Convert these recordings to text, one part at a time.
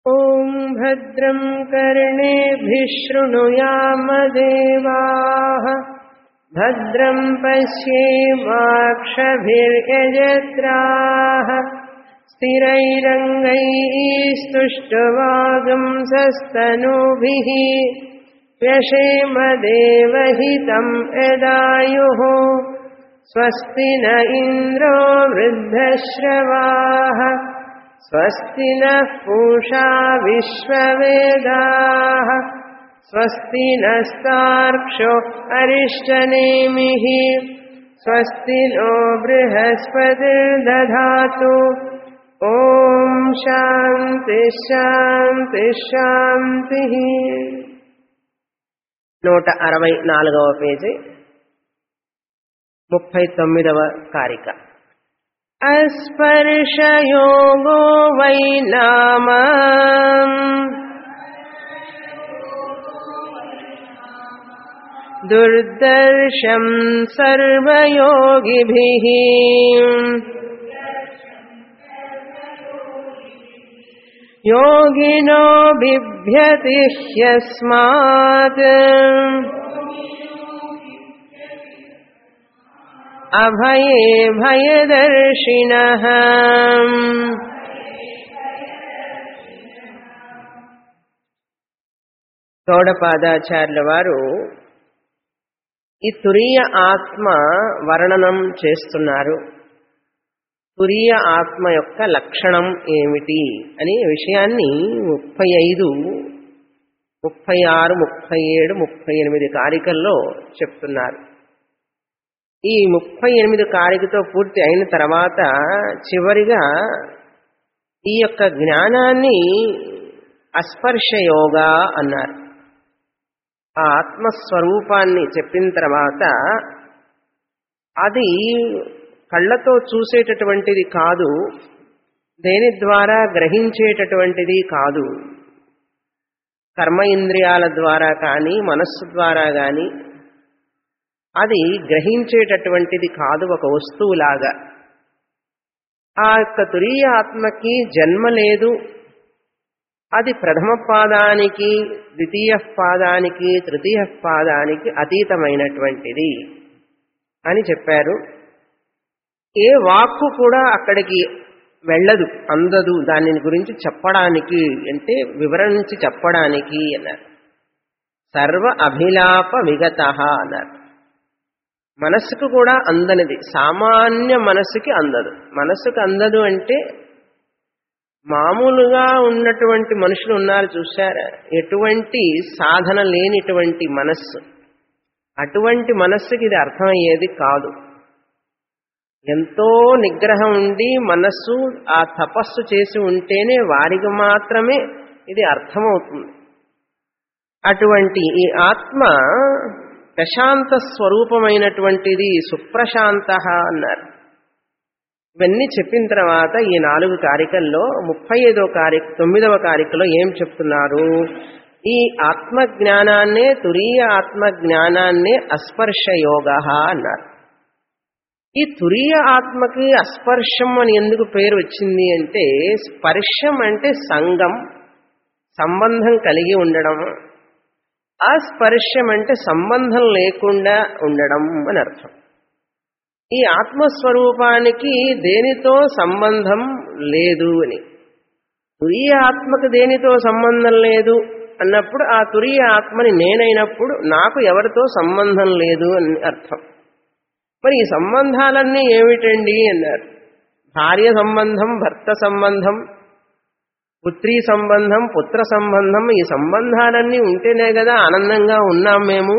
ॐ भद्रं कर्णेभिः शृणुयामदेवाः भद्रं पश्येमाक्षभिर्यजत्राः स्थिरैरङ्गैस्तुष्टवागंसस्तनूभिः व्यशेमदेवहितं यदायुः स्वस्ति न इन्द्रो वृद्धश्रवाः स्वस्ति नः पूषा विश्ववेदाः स्वस्ति नस्तार्क्ष्यो अरिष्टनेमिः स्वस्ति नो बृहस्पतिर्दधातु ॐ शान्ति శాంతి శాంతి నూట అరవై నాలుగవ పేజీ ముప్పై తొమ్మిదవ కారిక अस्पर्शयोगो वै नाम दुर्दर्शं सर्वयोगिभिः योगिनो बिभ्यति ह्यस्मात् अभये भयदर्शिनः గౌడపాదాచార్యుల వారు ఈ తురీయ ఆత్మ వర్ణనం చేస్తున్నారు తురీయ ఆత్మ యొక్క లక్షణం ఏమిటి అనే విషయాన్ని ముప్పై ఐదు ముప్పై ఆరు ముప్పై ఏడు ముప్పై ఎనిమిది కారికల్లో చెప్తున్నారు ఈ ముప్పై ఎనిమిది కారికతో పూర్తి అయిన తర్వాత చివరిగా ఈ యొక్క జ్ఞానాన్ని అస్పర్శ యోగా అన్నారు ఆ ఆత్మస్వరూపాన్ని చెప్పిన తర్వాత అది కళ్ళతో చూసేటటువంటిది కాదు దేని ద్వారా గ్రహించేటటువంటిది కాదు కర్మ ఇంద్రియాల ద్వారా కానీ మనస్సు ద్వారా కానీ అది గ్రహించేటటువంటిది కాదు ఒక వస్తువులాగా ఆ యొక్క తురీయ ఆత్మకి జన్మ లేదు అది ప్రథమ పాదానికి ద్వితీయ పాదానికి తృతీయ పాదానికి అతీతమైనటువంటిది అని చెప్పారు ఏ వాక్కు కూడా అక్కడికి వెళ్ళదు అందదు దానిని గురించి చెప్పడానికి అంటే వివరించి చెప్పడానికి అన్నారు సర్వ అభిలాప విగత అన్నారు మనస్సుకు కూడా అందనిది సామాన్య మనస్సుకి అందదు మనస్సుకు అందదు అంటే మామూలుగా ఉన్నటువంటి మనుషులు ఉన్నారు చూశారా ఎటువంటి సాధన లేనిటువంటి మనస్సు అటువంటి మనస్సుకి ఇది అర్థమయ్యేది కాదు ఎంతో నిగ్రహం ఉండి మనస్సు ఆ తపస్సు చేసి ఉంటేనే వారికి మాత్రమే ఇది అర్థమవుతుంది అటువంటి ఈ ఆత్మ ప్రశాంత స్వరూపమైనటువంటిది సుప్రశాంత అన్నారు ఇవన్నీ చెప్పిన తర్వాత ఈ నాలుగు కారికల్లో ముప్పై ఐదో కారిక తొమ్మిదవ కారికలో ఏం చెప్తున్నారు ఈ ఆత్మజ్ఞానాన్నే తురీయ ఆత్మజ్ఞానాన్నే అస్పర్శ యోగ అన్నారు ఈ తురీయ ఆత్మకి అస్పర్శం అని ఎందుకు పేరు వచ్చింది అంటే స్పర్శం అంటే సంగం సంబంధం కలిగి ఉండడం అస్పర్శం అంటే సంబంధం లేకుండా ఉండడం అని అర్థం ఈ ఆత్మస్వరూపానికి దేనితో సంబంధం లేదు అని తురీయ ఆత్మకు దేనితో సంబంధం లేదు అన్నప్పుడు ఆ తురీయ ఆత్మని నేనైనప్పుడు నాకు ఎవరితో సంబంధం లేదు అని అర్థం మరి ఈ సంబంధాలన్నీ ఏమిటండి అన్నారు భార్య సంబంధం భర్త సంబంధం పుత్రీ సంబంధం పుత్ర సంబంధం ఈ సంబంధాలన్నీ ఉంటేనే కదా ఆనందంగా ఉన్నాం మేము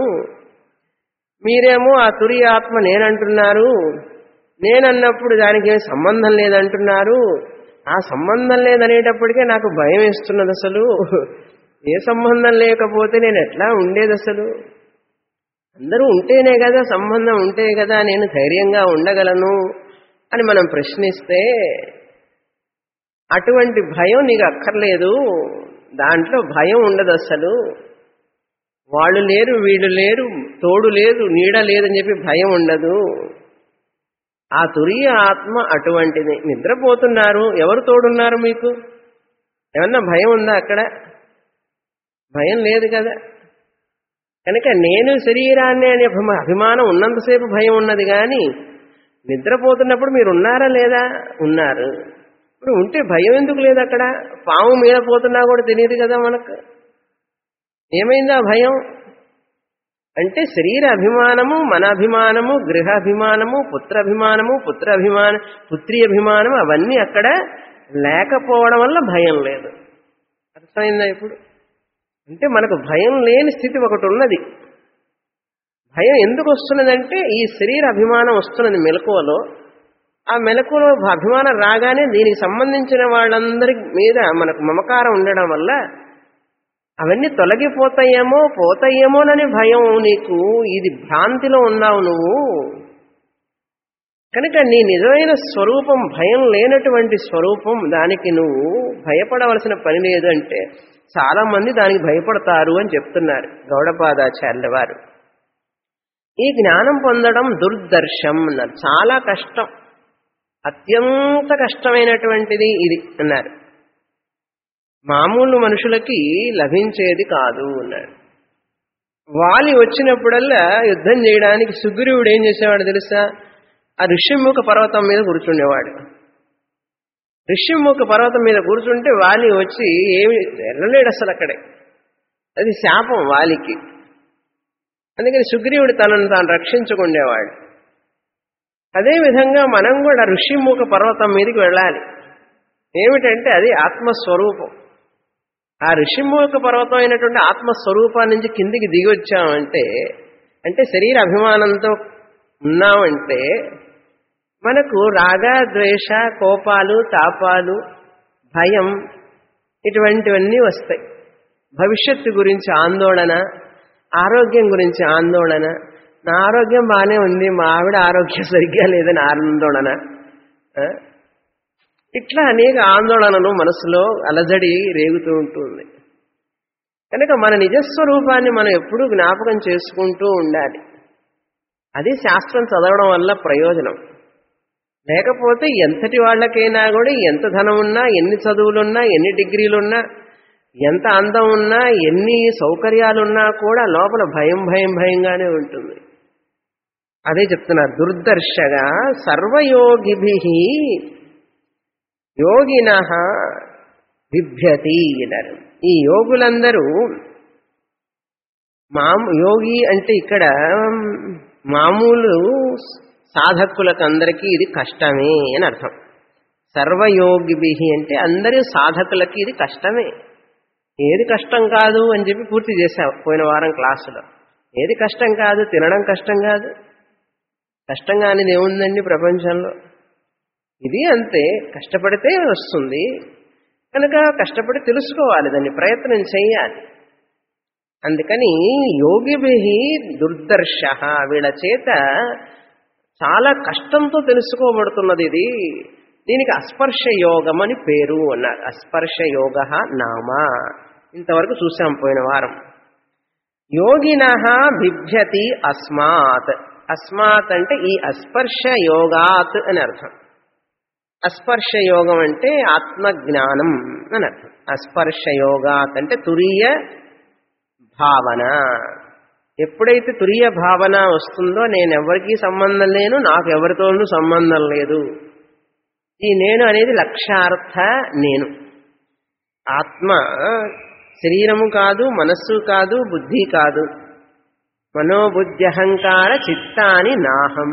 మీరేమో ఆ తురి ఆత్మ నేనంటున్నారు నేనన్నప్పుడు దానికి సంబంధం లేదంటున్నారు ఆ సంబంధం లేదనేటప్పటికే నాకు భయం వేస్తున్నది అసలు ఏ సంబంధం లేకపోతే నేను ఎట్లా ఉండేది అసలు అందరూ ఉంటేనే కదా సంబంధం ఉంటే కదా నేను ధైర్యంగా ఉండగలను అని మనం ప్రశ్నిస్తే అటువంటి భయం నీకు అక్కర్లేదు దాంట్లో భయం ఉండదు అసలు వాళ్ళు లేరు వీళ్ళు లేరు తోడు లేదు నీడ లేదని చెప్పి భయం ఉండదు ఆ తురియ ఆత్మ అటువంటిది నిద్రపోతున్నారు ఎవరు తోడున్నారు మీకు ఏమన్నా భయం ఉందా అక్కడ భయం లేదు కదా కనుక నేను శరీరాన్ని అనే అభిమా- అభిమానం ఉన్నంతసేపు భయం ఉన్నది కానీ నిద్రపోతున్నప్పుడు మీరు ఉన్నారా లేదా ఉన్నారు ఇప్పుడు ఉంటే భయం ఎందుకు లేదు అక్కడ పాము మీద పోతున్నా కూడా తెలియదు కదా మనకు ఏమైంది ఆ భయం అంటే శరీర అభిమానము మన అభిమానము గృహ అభిమానము పుత్ర అభిమానము పుత్ర అభిమాన పుత్రి అభిమానం అవన్నీ అక్కడ లేకపోవడం వల్ల భయం లేదు అర్థమైందా ఇప్పుడు అంటే మనకు భయం లేని స్థితి ఒకటి ఉన్నది భయం ఎందుకు వస్తున్నదంటే ఈ శరీర అభిమానం వస్తున్నది మెలకువలో ఆ మెలకువలో అభిమానం రాగానే దీనికి సంబంధించిన వాళ్ళందరి మీద మనకు మమకారం ఉండడం వల్ల అవన్నీ తొలగిపోతాయేమో పోతాయేమోనని భయం నీకు ఇది భ్రాంతిలో ఉన్నావు నువ్వు కనుక నీ నిజమైన స్వరూపం భయం లేనటువంటి స్వరూపం దానికి నువ్వు భయపడవలసిన పని లేదు అంటే చాలా మంది దానికి భయపడతారు అని చెప్తున్నారు గౌడపాదాచార్యుల వారు ఈ జ్ఞానం పొందడం దుర్దర్శం అన్నారు చాలా కష్టం అత్యంత కష్టమైనటువంటిది ఇది అన్నారు మామూలు మనుషులకి లభించేది కాదు అన్నాడు వాలి వచ్చినప్పుడల్లా యుద్ధం చేయడానికి సుగ్రీవుడు ఏం చేసేవాడు తెలుసా ఆ ఋష్యముఖ పర్వతం మీద కూర్చుండేవాడు ఋష్యముఖ పర్వతం మీద కూర్చుంటే వాలి వచ్చి ఏమి వెళ్ళలేడు అసలు అక్కడే అది శాపం వాలికి అందుకని సుగ్రీవుడు తనను తాను రక్షించుకుండేవాడు అదేవిధంగా మనం కూడా ఋషిముఖ పర్వతం మీదకి వెళ్ళాలి ఏమిటంటే అది ఆత్మస్వరూపం ఆ ఋషిముఖ పర్వతం అయినటువంటి ఆత్మస్వరూపాన్ని నుంచి కిందికి దిగి వచ్చామంటే అంటే శరీర అభిమానంతో ఉన్నామంటే మనకు రాగ ద్వేష కోపాలు తాపాలు భయం ఇటువంటివన్నీ వస్తాయి భవిష్యత్తు గురించి ఆందోళన ఆరోగ్యం గురించి ఆందోళన నా ఆరోగ్యం బాగానే ఉంది మా ఆవిడ ఆరోగ్యం సరిగ్గా లేదని ఆందోళన ఆ? ఇట్లా అనేక ఆందోళనలు మనసులో అలజడి రేగుతూ ఉంటుంది కనుక మన నిజస్వరూపాన్ని మనం ఎప్పుడూ జ్ఞాపకం చేసుకుంటూ ఉండాలి అది శాస్త్రం చదవడం వల్ల ప్రయోజనం లేకపోతే ఎంతటి వాళ్ళకైనా కూడా ఎంత ధనం ఉన్నా ఎన్ని చదువులున్నా ఎన్ని డిగ్రీలున్నా ఎంత అందం ఉన్నా ఎన్ని సౌకర్యాలున్నా కూడా లోపల భయం భయం భయంగానే ఉంటుంది అదే చెప్తున్నారు దుర్దర్శగా సర్వయోగిభి యోగిన బిభ్యతి అన్నారు ఈ యోగులందరూ మాము యోగి అంటే ఇక్కడ మామూలు సాధకులకు అందరికీ ఇది కష్టమే అని అర్థం సర్వయోగిభి అంటే అందరి సాధకులకి ఇది కష్టమే ఏది కష్టం కాదు అని చెప్పి పూర్తి చేశాం పోయిన వారం క్లాసులో ఏది కష్టం కాదు తినడం కష్టం కాదు కష్టం కానిది ఏముందండి ప్రపంచంలో ఇది అంతే కష్టపడితే వస్తుంది కనుక కష్టపడి తెలుసుకోవాలి దాన్ని ప్రయత్నం చేయాలి అందుకని యోగిభి దుర్దర్శ వీళ్ళ చేత చాలా కష్టంతో తెలుసుకోబడుతున్నది ఇది దీనికి అస్పర్శ యోగం అని పేరు అన్నారు అస్పర్శ యోగ నామ ఇంతవరకు చూసాం పోయిన వారం యోగిన బిభ్యతి అస్మాత్ అస్మాత్ అంటే ఈ అస్పర్శ యోగాత్ అని అర్థం అస్పర్శ యోగం అంటే ఆత్మజ్ఞానం అని అర్థం అస్పర్శ యోగాత్ అంటే తురీయ భావన ఎప్పుడైతే తురీయ భావన వస్తుందో నేను ఎవరికీ సంబంధం లేను నాకు ఎవరితోనూ సంబంధం లేదు ఈ నేను అనేది లక్ష్యార్థ నేను ఆత్మ శరీరము కాదు మనస్సు కాదు బుద్ధి కాదు మనోబుద్ధి అహంకార చిత్తాని నాహం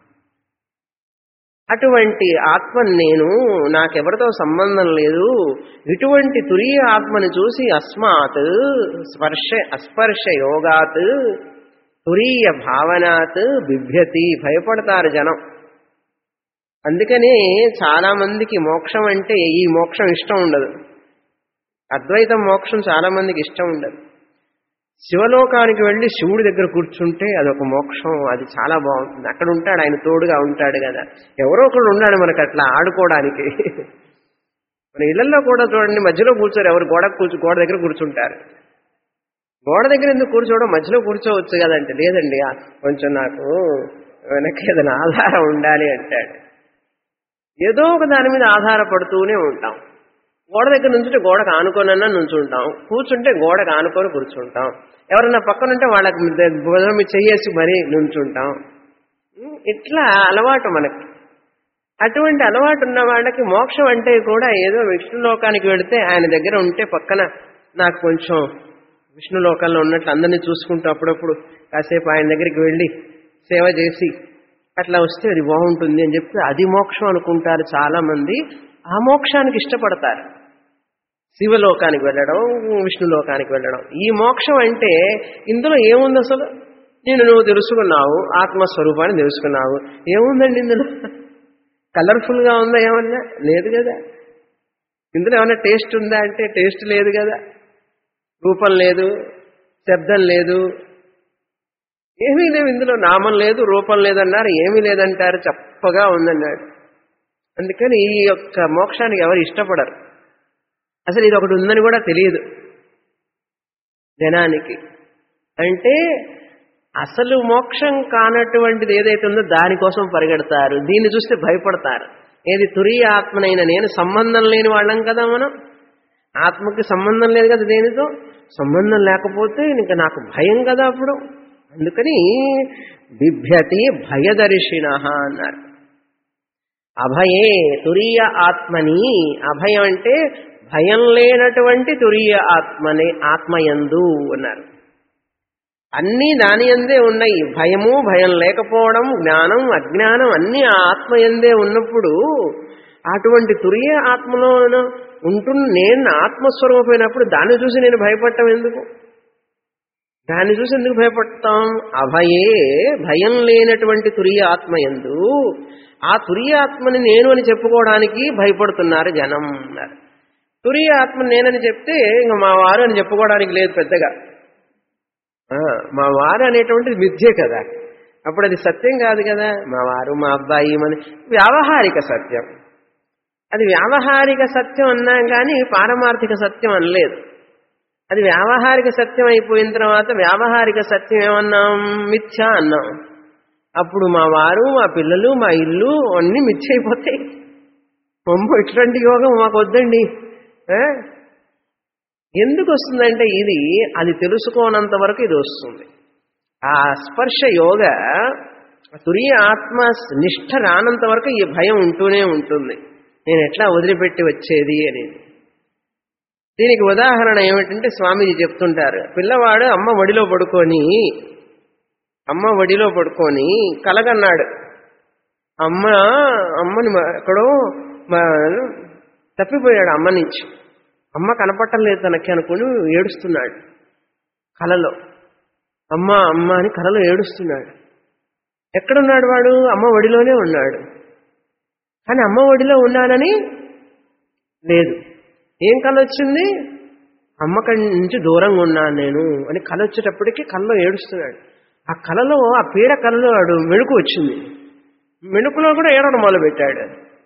అటువంటి ఆత్మను నేను నాకెవరితో సంబంధం లేదు ఇటువంటి తురియ ఆత్మను చూసి అస్మాత్ స్పర్శ అస్పర్శ యోగాత్ తురీయ భావనాత్ బిభ్యతి భయపడతారు జనం అందుకనే చాలా మందికి మోక్షం అంటే ఈ మోక్షం ఇష్టం ఉండదు అద్వైతం మోక్షం చాలా మందికి ఇష్టం ఉండదు శివలోకానికి వెళ్ళి శివుడి దగ్గర కూర్చుంటే అదొక మోక్షం అది చాలా బాగుంటుంది అక్కడ ఉంటాడు ఆయన తోడుగా ఉంటాడు కదా ఎవరో ఒకడు ఉన్నాడు మనకు అట్లా ఆడుకోవడానికి మన ఇళ్లలో కూడా చూడండి మధ్యలో కూర్చోరు ఎవరు గోడ కూర్చు గోడ దగ్గర కూర్చుంటారు గోడ దగ్గర ఎందుకు కూర్చోవడం మధ్యలో కూర్చోవచ్చు కదంటే లేదండి ఆ, కొంచెం నాకు వెనక్కి ఏదైనా ఆధారం ఉండాలి అంటాడు ఏదో ఒక దాని మీద ఆధారపడుతూనే ఉంటాం గోడ దగ్గర నుంచుంటే గోడకు ఆనుకోనన్నా నుంచుంటాం కూర్చుంటే గోడకు ఆనుకొని కూర్చుంటాం ఎవరన్నా పక్కన ఉంటే వాళ్ళకి భుజం మీద చెయ్యేసి మరీ నుంచుంటాం ఉం, ఇట్లా అలవాటు మనకి అటువంటి అలవాటు ఉన్న వాళ్ళకి మోక్షం అంటే కూడా ఏదో విష్ణు లోకానికి వెళితే ఆయన దగ్గర ఉంటే పక్కన నాకు కొంచెం విష్ణు లోకంలో ఉన్నట్లు అందరినీ చూసుకుంటూ అప్పుడప్పుడు కాసేపు ఆయన దగ్గరికి వెళ్ళి సేవ చేసి అట్లా వస్తే అది బాగుంటుంది అని చెప్తే అది మోక్షం అనుకుంటారు చాలా మంది ఆ మోక్షానికి ఇష్టపడతారు శివలోకానికి వెళ్ళడం విష్ణు లోకానికి వెళ్ళడం ఈ మోక్షం అంటే ఇందులో ఏముంది అసలు నేను నువ్వు తెలుసుకున్నావు ఆత్మస్వరూపాన్ని తెలుసుకున్నావు ఏముందండి ఇందులో కలర్ఫుల్ గా ఉందా ఏమన్నా లేదు కదా ఇందులో ఏమన్నా టేస్ట్ ఉందా అంటే టేస్ట్ లేదు కదా రూపం లేదు శబ్దం లేదు ఏమీ లేవు ఇందులో నామం లేదు రూపం లేదన్నారు ఏమీ లేదంటారు చప్పగా ఉందన్నాడు అందుకని ఈ యొక్క మోక్షానికి ఎవరు ఇష్టపడరు అసలు ఇది ఒకటి ఉందని కూడా తెలియదు జనానికి అంటే అసలు మోక్షం కానటువంటిది ఏదైతే ఉందో దానికోసం పరిగెడతారు దీన్ని చూస్తే భయపడతారు ఏది తురియ ఆత్మనైన నేను సంబంధం లేని వాళ్ళం కదా మనం ఆత్మకి సంబంధం లేదు కదా దేనితో సంబంధం లేకపోతే ఇంకా నాకు భయం కదా అప్పుడు అందుకని బిభ్యతి భయదర్శిన అన్నారు అభయే తురియ ఆత్మని అభయం అంటే భయం లేనటువంటి తురియ ఆత్మనే ఆత్మయందు అన్నారు అన్నీ దాని ఎందే ఉన్నాయి భయము భయం లేకపోవడం జ్ఞానం అజ్ఞానం అన్నీ ఆ ఆత్మయందే ఉన్నప్పుడు అటువంటి తురియ ఆత్మలో ఉంటు నేను ఆత్మస్వరూపమైనప్పుడు దాన్ని చూసి నేను భయపడటం ఎందుకు దాన్ని చూసి ఎందుకు భయపడతాం అభయే భయం లేనటువంటి తురియ ఆత్మ ఎందు ఆ తురియ ఆత్మని నేను అని చెప్పుకోవడానికి భయపడుతున్నారు జనం అన్నారు తురియ ఆత్మ నేనని చెప్తే ఇంక మా వారు అని చెప్పుకోవడానికి లేదు పెద్దగా ఆ, మా వారు అనేటువంటిది మిథ్యే కదా అప్పుడు అది సత్యం కాదు కదా మా వారు మా అబ్బాయి మన వ్యావహారిక సత్యం అది వ్యావహారిక సత్యం అన్నాం కానీ పారమార్థిక సత్యం అనలేదు అది వ్యావహారిక సత్యం అయిపోయిన తర్వాత వ్యావహారిక సత్యం ఏమన్నాం మిథ్య అన్నాం అప్పుడు మా వారు మా పిల్లలు మా ఇల్లు అన్నీ మిథ్య అయిపోతాయి అమ్మో ఇట్లాంటి యోగం మాకు వద్దండి ఆ? ఎందుకు వస్తుందంటే ఇది అది తెలుసుకోనంత వరకు ఇది వస్తుంది ఆ స్పర్శ యోగ తురియ ఆత్మ నిష్ఠ రానంత వరకు ఈ భయం ఉంటూనే ఉంటుంది నేను ఎట్లా వదిలిపెట్టి వచ్చేది అనేది దీనికి ఉదాహరణ ఏమిటంటే స్వామీజీ చెప్తుంటారు పిల్లవాడు అమ్మ ఒడిలో పడుకొని అమ్మ ఒడిలో పడుకొని కలగన్నాడు అమ్మ అమ్మని మ- ఎక్కడో మ- తప్పిపోయాడు అమ్మ నుంచి అమ్మ కనపట్టం లేదు తనకి అనుకుని ఏడుస్తున్నాడు కలలో అమ్మ అమ్మ అని కలలో ఏడుస్తున్నాడు ఎక్కడున్నాడు వాడు అమ్మ ఒడిలోనే ఉన్నాడు కానీ అమ్మ ఒడిలో ఉన్నానని లేదు ఏం కళ వచ్చింది అమ్మ కడి నుంచి దూరంగా ఉన్నాను నేను అని కళ వచ్చేటప్పటికి కళ్ళలో ఏడుస్తున్నాడు ఆ కళలో ఆ పీడ కళలో వాడు మెణుకు వచ్చింది మెణుకులో కూడా ఏడవడం మొదలు పెట్టాడు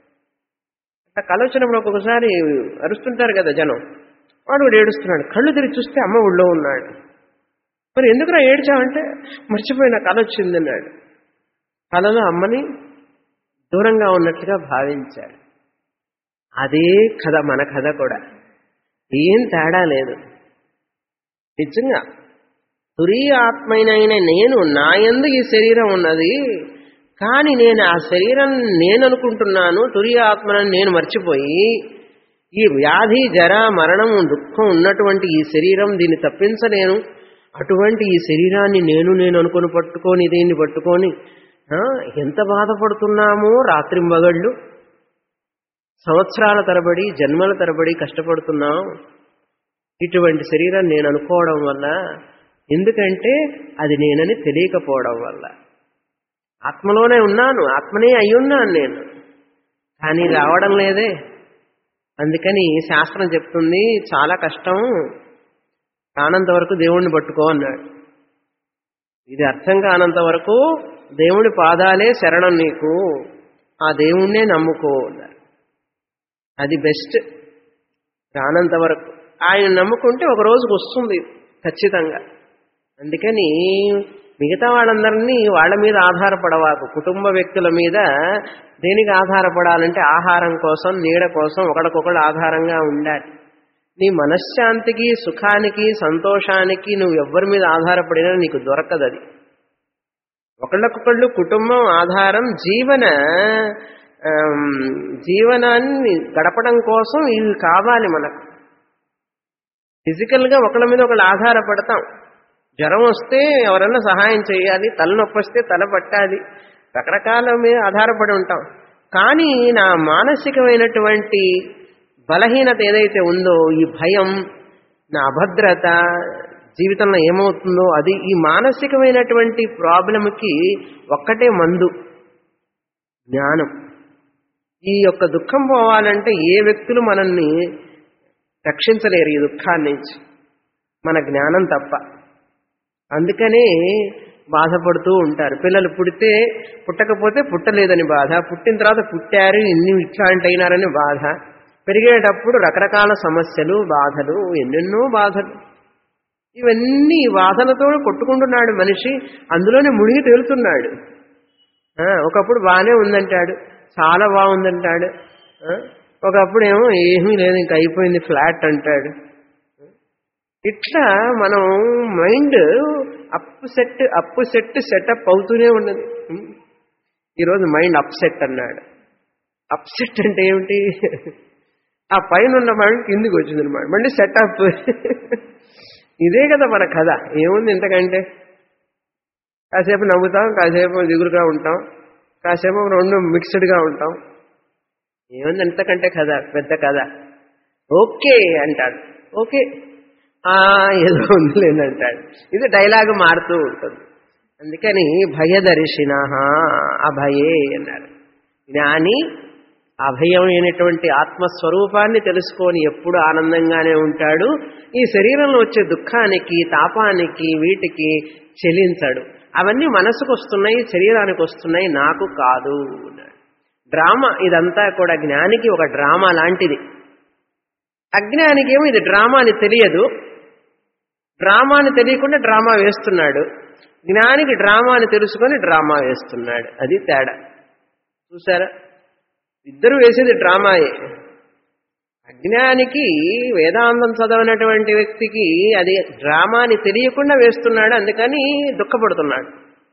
ఆ కళ వచ్చినప్పుడు ఒక్కొక్కసారి అరుస్తుంటారు కదా జనం వాడు కూడా ఏడుస్తున్నాడు కళ్ళు తిరిగి చూస్తే అమ్మ ఊళ్ళో ఉన్నాడు మరి ఎందుకురా ఏడ్చావంటే మర్చిపోయిన కళ వచ్చిందన్నాడు కళలో అమ్మని దూరంగా ఉన్నట్లుగా భావించాడు అదే కథ మన కథ కూడా ఏం తేడా లేదు నిజంగా తురియ ఆత్మైనైన నేను నా యందు ఈ శరీరం ఉన్నది కానీ నేను ఆ శరీరం నేను అనుకుంటున్నాను తురియ ఆత్మనని నేను మర్చిపోయి ఈ వ్యాధి జర మరణం దుఃఖం ఉన్నటువంటి ఈ శరీరం దీన్ని తప్పించలేను అటువంటి ఈ శరీరాన్ని నేను నేను అనుకొని పట్టుకొని దీన్ని పట్టుకొని ఆ, ఎంత బాధపడుతున్నామో రాత్రింబగళ్ళు సంవత్సరాల తరబడి జన్మల తరబడి కష్టపడుతున్నాం ఇటువంటి శరీరం నేను అనుకోవడం వల్ల ఎందుకంటే అది నేనని తెలియకపోవడం వల్ల ఆత్మలోనే ఉన్నాను ఆత్మనే అయ్యున్నాను నేను కానీ రావడం లేదే అందుకని శాస్త్రం చెప్తుంది చాలా కష్టం కానంత వరకు దేవుణ్ణి పట్టుకో అన్నాడు ఇది అర్థం కానంత వరకు దేవుడి పాదాలే శరణం నీకు ఆ దేవుణ్ణే నమ్ముకో అన్నారు అది బెస్ట్ రానంత వరకు ఆయన నమ్ముకుంటే ఒక రోజుకు వస్తుంది ఖచ్చితంగా అందుకని మిగతా వాళ్ళందరినీ వాళ్ళ మీద ఆధారపడవాకు కుటుంబ వ్యక్తుల మీద దేనికి ఆధారపడాలంటే ఆహారం కోసం నీడ కోసం ఒకడికొకడు ఆధారంగా ఉండాలి నీ మనశ్శాంతికి సుఖానికి సంతోషానికి నువ్వు ఎవ్వరి మీద ఆధారపడినా నీకు దొరకదు అది ఒకళ్ళకొకళ్ళు కుటుంబం ఆధారం జీవన ఆమ్, జీవనాన్ని గడపడం కోసం ఇవి కావాలి మనకు ఫిజికల్గా ఒకళ్ళ మీద ఒకళ్ళు ఆధారపడతాం జ్వరం వస్తే ఎవరన్నా సహాయం చేయాలి తలనొప్పి వస్తే తల పట్టాలి రకరకాల మీద ఆధారపడి ఉంటాం కానీ నా మానసికమైనటువంటి బలహీనత ఏదైతే ఉందో ఈ భయం నా అభద్రత జీవితంలో ఏమవుతుందో అది ఈ మానసికమైనటువంటి ప్రాబ్లంకి ఒక్కటే మందు జ్ఞానం ఈ యొక్క దుఃఖం పోవాలంటే ఏ వ్యక్తులు మనల్ని రక్షించలేరు ఈ దుఃఖాన్ని నుంచి మన జ్ఞానం తప్ప అందుకనే బాధపడుతూ ఉంటారు పిల్లలు పుడితే పుట్టకపోతే పుట్టలేదని బాధ పుట్టిన తర్వాత పుట్టారు ఇన్ని ఇట్లాంటి అయినారని బాధ పెరిగేటప్పుడు రకరకాల సమస్యలు బాధలు ఎన్నెన్నో బాధలు ఇవన్నీ ఈ బాధలతో కొట్టుకుంటున్నాడు మనిషి అందులోనే మునిగి తేలుతున్నాడు ఆ, ఒకప్పుడు బాగానే ఉందంటాడు చాలా బాగుందంటాడు ఆ, ఒకప్పుడు ఏమో ఏమీ లేదు ఇంకా అయిపోయింది ఫ్లాట్ అంటాడు ఇట్లా మనం mind upset upset setup అవుతూనే ఉన్నది ఉం. ఈరోజు మైండ్ అప్సెట్ అన్నాడు అప్సెట్ అంటే ఏమిటి ఆ పైన ఉన్న మైండ్ కిందికి వచ్చింది అనమాట మళ్ళీ సెటప్ ఇదే కదా మన కథ ఏముంది ఇంతకంటే కాసేపు నవ్వుతాం కాసేపు దిగులుగా ఉంటాం కాసేపు రెండు మిక్స్డ్గా ఉంటాం ఏముంది ఎంతకంటే కథ పెద్ద కథ ఓకే అంటాడు ఓకే ఆ ఏదో ఉంది అంటాడు ఇది డైలాగ్ మారుతూ ఉంటుంది అందుకని భయదర్శిన అభయే అన్నారు జ్ఞాని అభయం అయినటువంటి ఆత్మస్వరూపాన్ని తెలుసుకొని ఎప్పుడు ఆనందంగానే ఉంటాడు ఈ శరీరంలో వచ్చే దుఃఖానికి తాపానికి వీటికి చెలించడు అవన్నీ మనసుకు వస్తున్నాయి శరీరానికి వస్తున్నాయి నాకు కాదు అన్నాడు డ్రామా ఇదంతా కూడా జ్ఞానికి ఒక డ్రామా లాంటిది అజ్ఞానికి ఏమో ఇది డ్రామా అని తెలియదు డ్రామా అని తెలియకుండా డ్రామా వేస్తున్నాడు జ్ఞానికి డ్రామా అని తెలుసుకొని డ్రామా వేస్తున్నాడు అది తేడా చూసారా ఇద్దరు వేసేది డ్రామాయే అజ్ఞానికి వేదాంతం చదవనటువంటి వ్యక్తికి అది డ్రామాని తెలియకుండా వేస్తున్నాడు అందుకని దుఃఖపడుతున్నాడు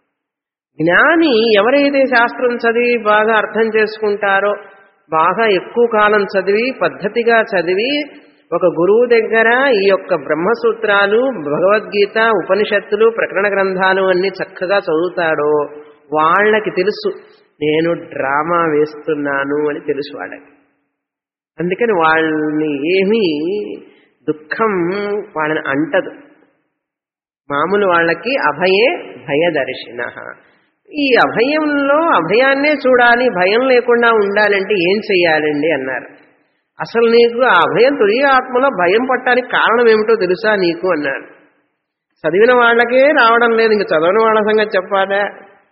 జ్ఞాని ఎవరైతే శాస్త్రం చదివి బాగా అర్థం చేసుకుంటారో బాగా ఎక్కువ కాలం చదివి పద్ధతిగా చదివి ఒక గురువు దగ్గర ఈ యొక్క బ్రహ్మసూత్రాలు భగవద్గీత ఉపనిషత్తులు ప్రకరణ గ్రంథాలు అన్ని చక్కగా చదువుతాడో వాళ్ళకి తెలుసు నేను డ్రామా వేస్తున్నాను అని తెలుసు వాళ్ళకి అందుకని వాళ్ళని ఏమీ దుఃఖం వాళ్ళని అంటదు మామూలు వాళ్ళకి అభయే భయదర్శిన ఈ అభయంలో అభయాన్నే చూడాలి భయం లేకుండా ఉండాలంటే ఏం చెయ్యాలండి అన్నారు అసలు నీకు ఆ అభయం తొలి ఆత్మలో భయం పట్టడానికి కారణం ఏమిటో తెలుసా నీకు అన్నాడు చదివిన వాళ్ళకే రావడం లేదు ఇంక చదవని వాళ్ళ సంగతి చెప్పాలా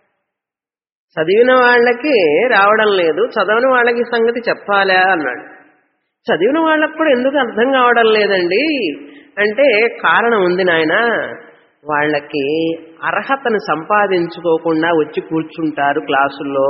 చదివిన వాళ్ళకి రావడం లేదు చదవని వాళ్ళకి సంగతి చెప్పాలా అన్నాడు చదివిన వాళ్ళకు కూడా ఎందుకు అర్థం కావడం లేదండి అంటే కారణం ఉంది నాయన వాళ్ళకి అర్హతను సంపాదించుకోకుండా వచ్చి కూర్చుంటారు క్లాసుల్లో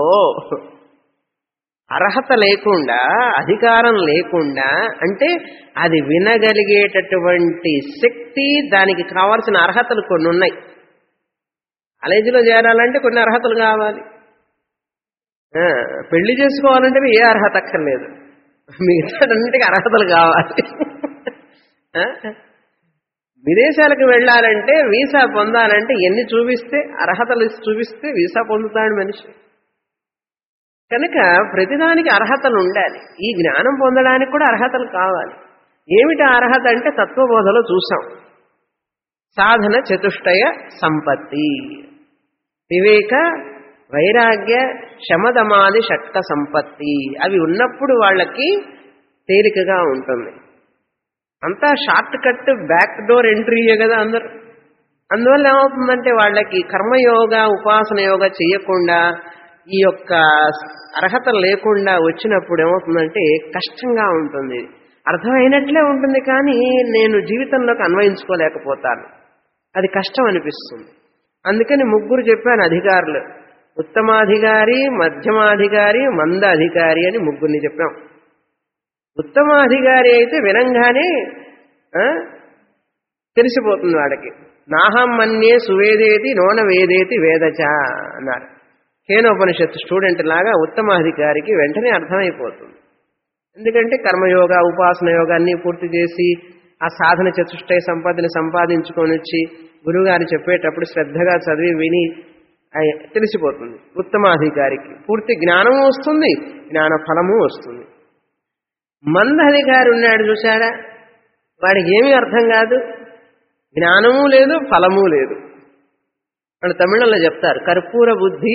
అర్హత లేకుండా అధికారం లేకుండా అంటే అది వినగలిగేటటువంటి శక్తి దానికి కావాల్సిన అర్హతలు కొన్ని ఉన్నాయి కాలేజీలో చేరాలంటే కొన్ని అర్హతలు కావాలి ఆ, పెళ్లి చేసుకోవాలంటే ఏ అర్హత అక్కర్లేదు మిగతాటన్నిటికీ అర్హతలు కావాలి ఆ? విదేశాలకు వెళ్ళాలంటే వీసా పొందాలంటే ఎన్ని చూపిస్తే అర్హతలు చూపిస్తే వీసా పొందుతాడు మనిషి కనుక ప్రతిదానికి అర్హతలు ఉండాలి ఈ జ్ఞానం పొందడానికి కూడా అర్హతలు కావాలి ఏమిటి ఆ అర్హత అంటే తత్వబోధలో చూసాం సాధన చతుష్టయ సంపత్తి వివేక వైరాగ్య శమదమాది షట్క సంపత్తి అవి ఉన్నప్పుడు వాళ్ళకి తేలికగా ఉంటుంది అంతా షార్ట్ కట్ బ్యాక్ డోర్ ఎంట్రీయే కదా అందరు అందువల్ల ఏమవుతుందంటే వాళ్ళకి కర్మయోగ ఉపాసన యోగ చేయకుండా ఈ యొక్క అర్హత లేకుండా వచ్చినప్పుడు ఏమవుతుందంటే కష్టంగా ఉంటుంది అర్థమైనట్లే ఉంటుంది కానీ నేను జీవితంలోకి అన్వయించుకోలేకపోతాను అది కష్టం అనిపిస్తుంది అందుకని ముగ్గురు చెప్పాను అధికారులు ఉత్తమాధికారి మధ్యమాధికారి మంద అధికారి అని ముగ్గురిని చెప్పాం ఉత్తమాధికారి అయితే వినంగానే ఆ, తెలిసిపోతుంది వాడికి నాహం మన్యే సువేదేతి నోన వేదేతి వేదచ అన్నారు కేనోపనిషత్తు స్టూడెంట్ లాగా ఉత్తమాధికారికి వెంటనే అర్థమైపోతుంది ఎందుకంటే కర్మయోగ ఉపాసన యోగాన్ని పూర్తి చేసి ఆ సాధన చతుష్టయ సంపదని సంపాదించుకొని వచ్చి గురువుగారు చెప్పేటప్పుడు శ్రద్ధగా చదివి విని అయ్ తెలిసిపోతుంది ఉత్తమాధికారికి పూర్తి జ్ఞానము వస్తుంది జ్ఞాన ఫలము వస్తుంది మంద అధికారి ఉన్నాడు చూసారా వాడికి ఏమీ అర్థం కాదు జ్ఞానము లేదు ఫలము లేదు వాళ్ళు తమిళంలో చెప్తారు కర్పూర బుద్ధి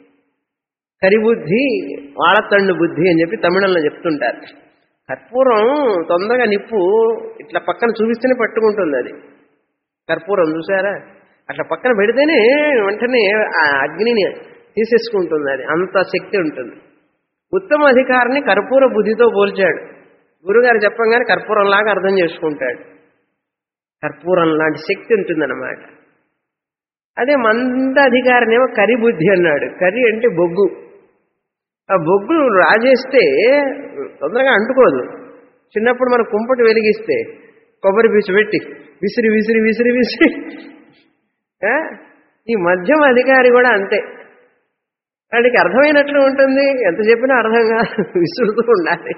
కరిబుద్ధి వాళతండు బుద్ధి అని చెప్పి తమిళంలో చెప్తుంటారు కర్పూరం తొందరగా నిప్పు ఇట్లా పక్కన చూపిస్తేనే పట్టుకుంటుంది అది కర్పూరం చూసారా అట్లా పక్కన పెడితేనే వెంటనే ఆ అగ్నిని తీసేసుకుంటుంది అది అంత శక్తి ఉంటుంది ఉత్తమ అధికారిని కర్పూర బుద్ధితో పోల్చాడు గురుగారు చెప్పంగానే కర్పూరంలాగా అర్థం చేసుకుంటాడు కర్పూరం లాంటి శక్తి ఉంటుందన్నమాట అదే మంద అధికారినేమో కరి బుద్ధి అన్నాడు కరి అంటే బొగ్గు ఆ బొగ్గు రాజేస్తే తొందరగా అంటుకోదు చిన్నప్పుడు మనం కుంపటి వెలిగిస్తే కొబ్బరి పీచు పెట్టి విసిరి విసిరి విసిరి విసిరి ఆ? ఈ మధ్యమ అధికారి కూడా అంతే వాడికి అర్థమైనట్లు ఉంటుంది ఎంత చెప్పినా అర్థం కాదు విసురుతూ ఉండాలి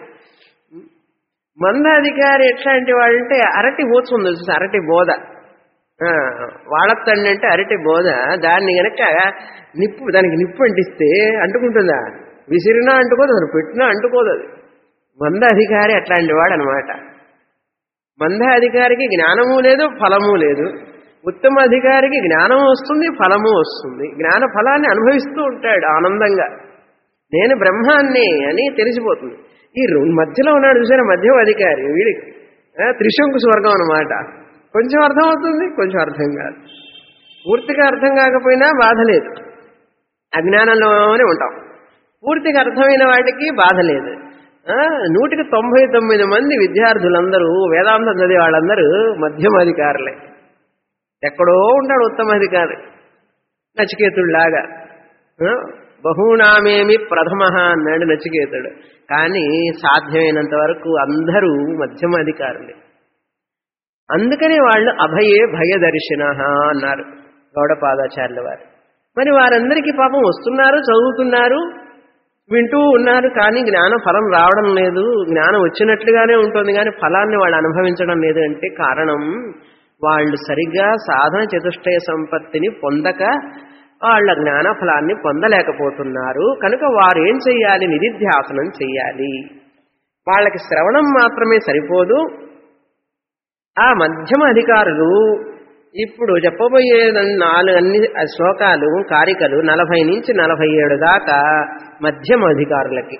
మంద అధికారి ఎట్లాంటి వాడంటే అరటి పోతుంది చూసి అరటి బోధ ఆ, వాడతండి అంటే అరటి బోధ దాన్ని గనక నిప్పు దానికి నిప్పు అంటిస్తే అంటుకుంటుందా విసిరినా అంటుకోదు అసలు పెట్టినా అంటుకోదు అది మంద అధికారి అట్లాంటి వాడు అనమాట మంద అధికారికి జ్ఞానము లేదు ఫలము లేదు ఉత్తమ అధికారికి జ్ఞానం వస్తుంది ఫలము వస్తుంది జ్ఞాన ఫలాన్ని అనుభవిస్తూ ఉంటాడు ఆనందంగా నేను బ్రహ్మాన్ని అని తెలిసిపోతుంది ఈ రెండు మధ్యలో ఉన్నాడు చూసారా మధ్యమ అధికారి వీడికి ఆ, త్రిశంకు స్వర్గం అనమాట కొంచెం అర్థం అవుతుంది కొంచెం అర్థం కాదు పూర్తిగా అర్థం కాకపోయినా బాధ లేదు అజ్ఞానంలోనే ఉంటాం పూర్తిగా అర్థమైన వాటికి బాధ లేదు ఆ, నూటికి తొంభై తొమ్మిది మంది విద్యార్థులందరూ వేదాంతం చదివే వాళ్ళందరూ మధ్యమాధికారులే ఎక్కడో ఉంటాడు ఉత్తమాధికారి నచికేతుడిలాగా ఆ, బహునామేమి ప్రథమ అన్నాడు నచికేతుడు కానీ సాధ్యమైనంత వరకు అందరూ మధ్యమాధికారులే అందుకనే వాళ్ళు అభయే భయదర్శిన అన్నారు గౌడపాదాచార్యుల వారు మరి వారందరికీ పాపం వస్తున్నారు చదువుతున్నారు వింటూ ఉన్నారు కానీ జ్ఞాన ఫలం రావడం లేదు జ్ఞానం వచ్చినట్లుగానే ఉంటుంది కానీ ఫలాన్ని వాళ్ళు అనుభవించడం లేదు అంటే కారణం వాళ్ళు సరిగ్గా సాధన చతుష్టయ సంపత్తిని పొందక వాళ్ళ జ్ఞాన ఫలాన్ని పొందలేకపోతున్నారు కనుక వారు ఏం చెయ్యాలి నిధిధ్యాసనం చెయ్యాలి వాళ్ళకి శ్రవణం మాత్రమే సరిపోదు ఆ మధ్యమ అధికారులు ఇప్పుడు చెప్పబోయే నాలుగు అన్ని శ్లోకాలు కారికలు నలభై నుంచి నలభై ఏడు దాకా మధ్యమ అధికారులకి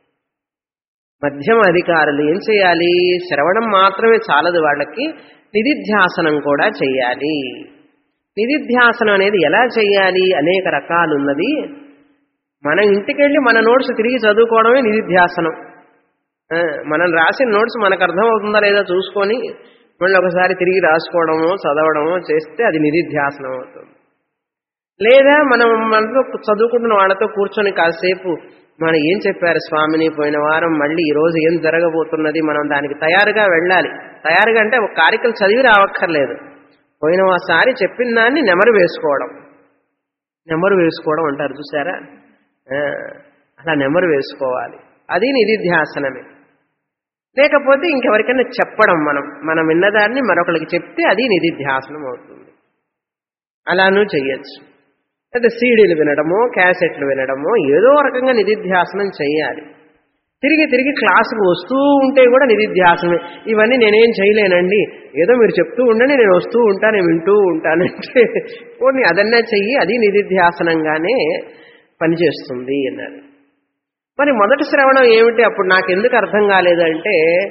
మధ్యమ అధికారులు ఏం చేయాలి శ్రవణం మాత్రమే చాలదు వాళ్ళకి నిధిధ్యాసనం కూడా చెయ్యాలి నిధిధ్యాసనం అనేది ఎలా చెయ్యాలి అనేక రకాలున్నది మన ఇంటికెళ్ళి మన నోట్స్ తిరిగి చదువుకోవడమే నిధిధ్యాసనం ఆ, మనం రాసిన నోట్స్ మనకు అర్థమవుతుందా లేదా చూసుకొని మళ్ళీ ఒకసారి తిరిగి రాసుకోవడమో చదవడమో చేస్తే అది నిధిధ్యాసనం అవుతుంది లేదా మనం మనతో చదువుకుంటున్న వాళ్ళతో కూర్చొని కాసేపు మనం ఏం చెప్పారు స్వామిని పోయిన వారం మళ్ళీ ఈ రోజు ఏం జరగబోతున్నది మనం దానికి తయారుగా వెళ్ళాలి తయారుగా అంటే ఒక కార్యక్రమం చదివి రావక్కర్లేదు పోయినసారి చెప్పిన దాన్ని నెమరు వేసుకోవడం నెమరు వేసుకోవడం అంటారు చూసారా ఆ, అలా నెమరు వేసుకోవాలి అది నిధిధ్యాసనమే లేకపోతే ఇంకెవరికైనా చెప్పడం మనం మనం విన్నదాన్ని మరొకరికి చెప్తే అది నిధిధ్యాసనం అవుతుంది అలానూ చెయ్యొచ్చు లేదా సీడీలు వినడమో క్యాసెట్లు వినడమో ఏదో రకంగా నిధిధ్యాసనం చేయాలి తిరిగి తిరిగి క్లాసుకు వస్తూ ఉంటే కూడా నిధిధ్యాసనమే ఇవన్నీ నేనేం చేయలేనండి ఏదో మీరు చెప్తూ ఉండండి నేను వస్తూ ఉంటాను నేను వింటూ ఉంటానంటే పోనీ అదన్నా చెయ్యి అది నిధిధ్యాసనంగానే పనిచేస్తుంది అన్నారు మరి మొదటి శ్రవణం ఏమిటి అప్పుడు నాకు ఎందుకు అర్థం కాలేదంటే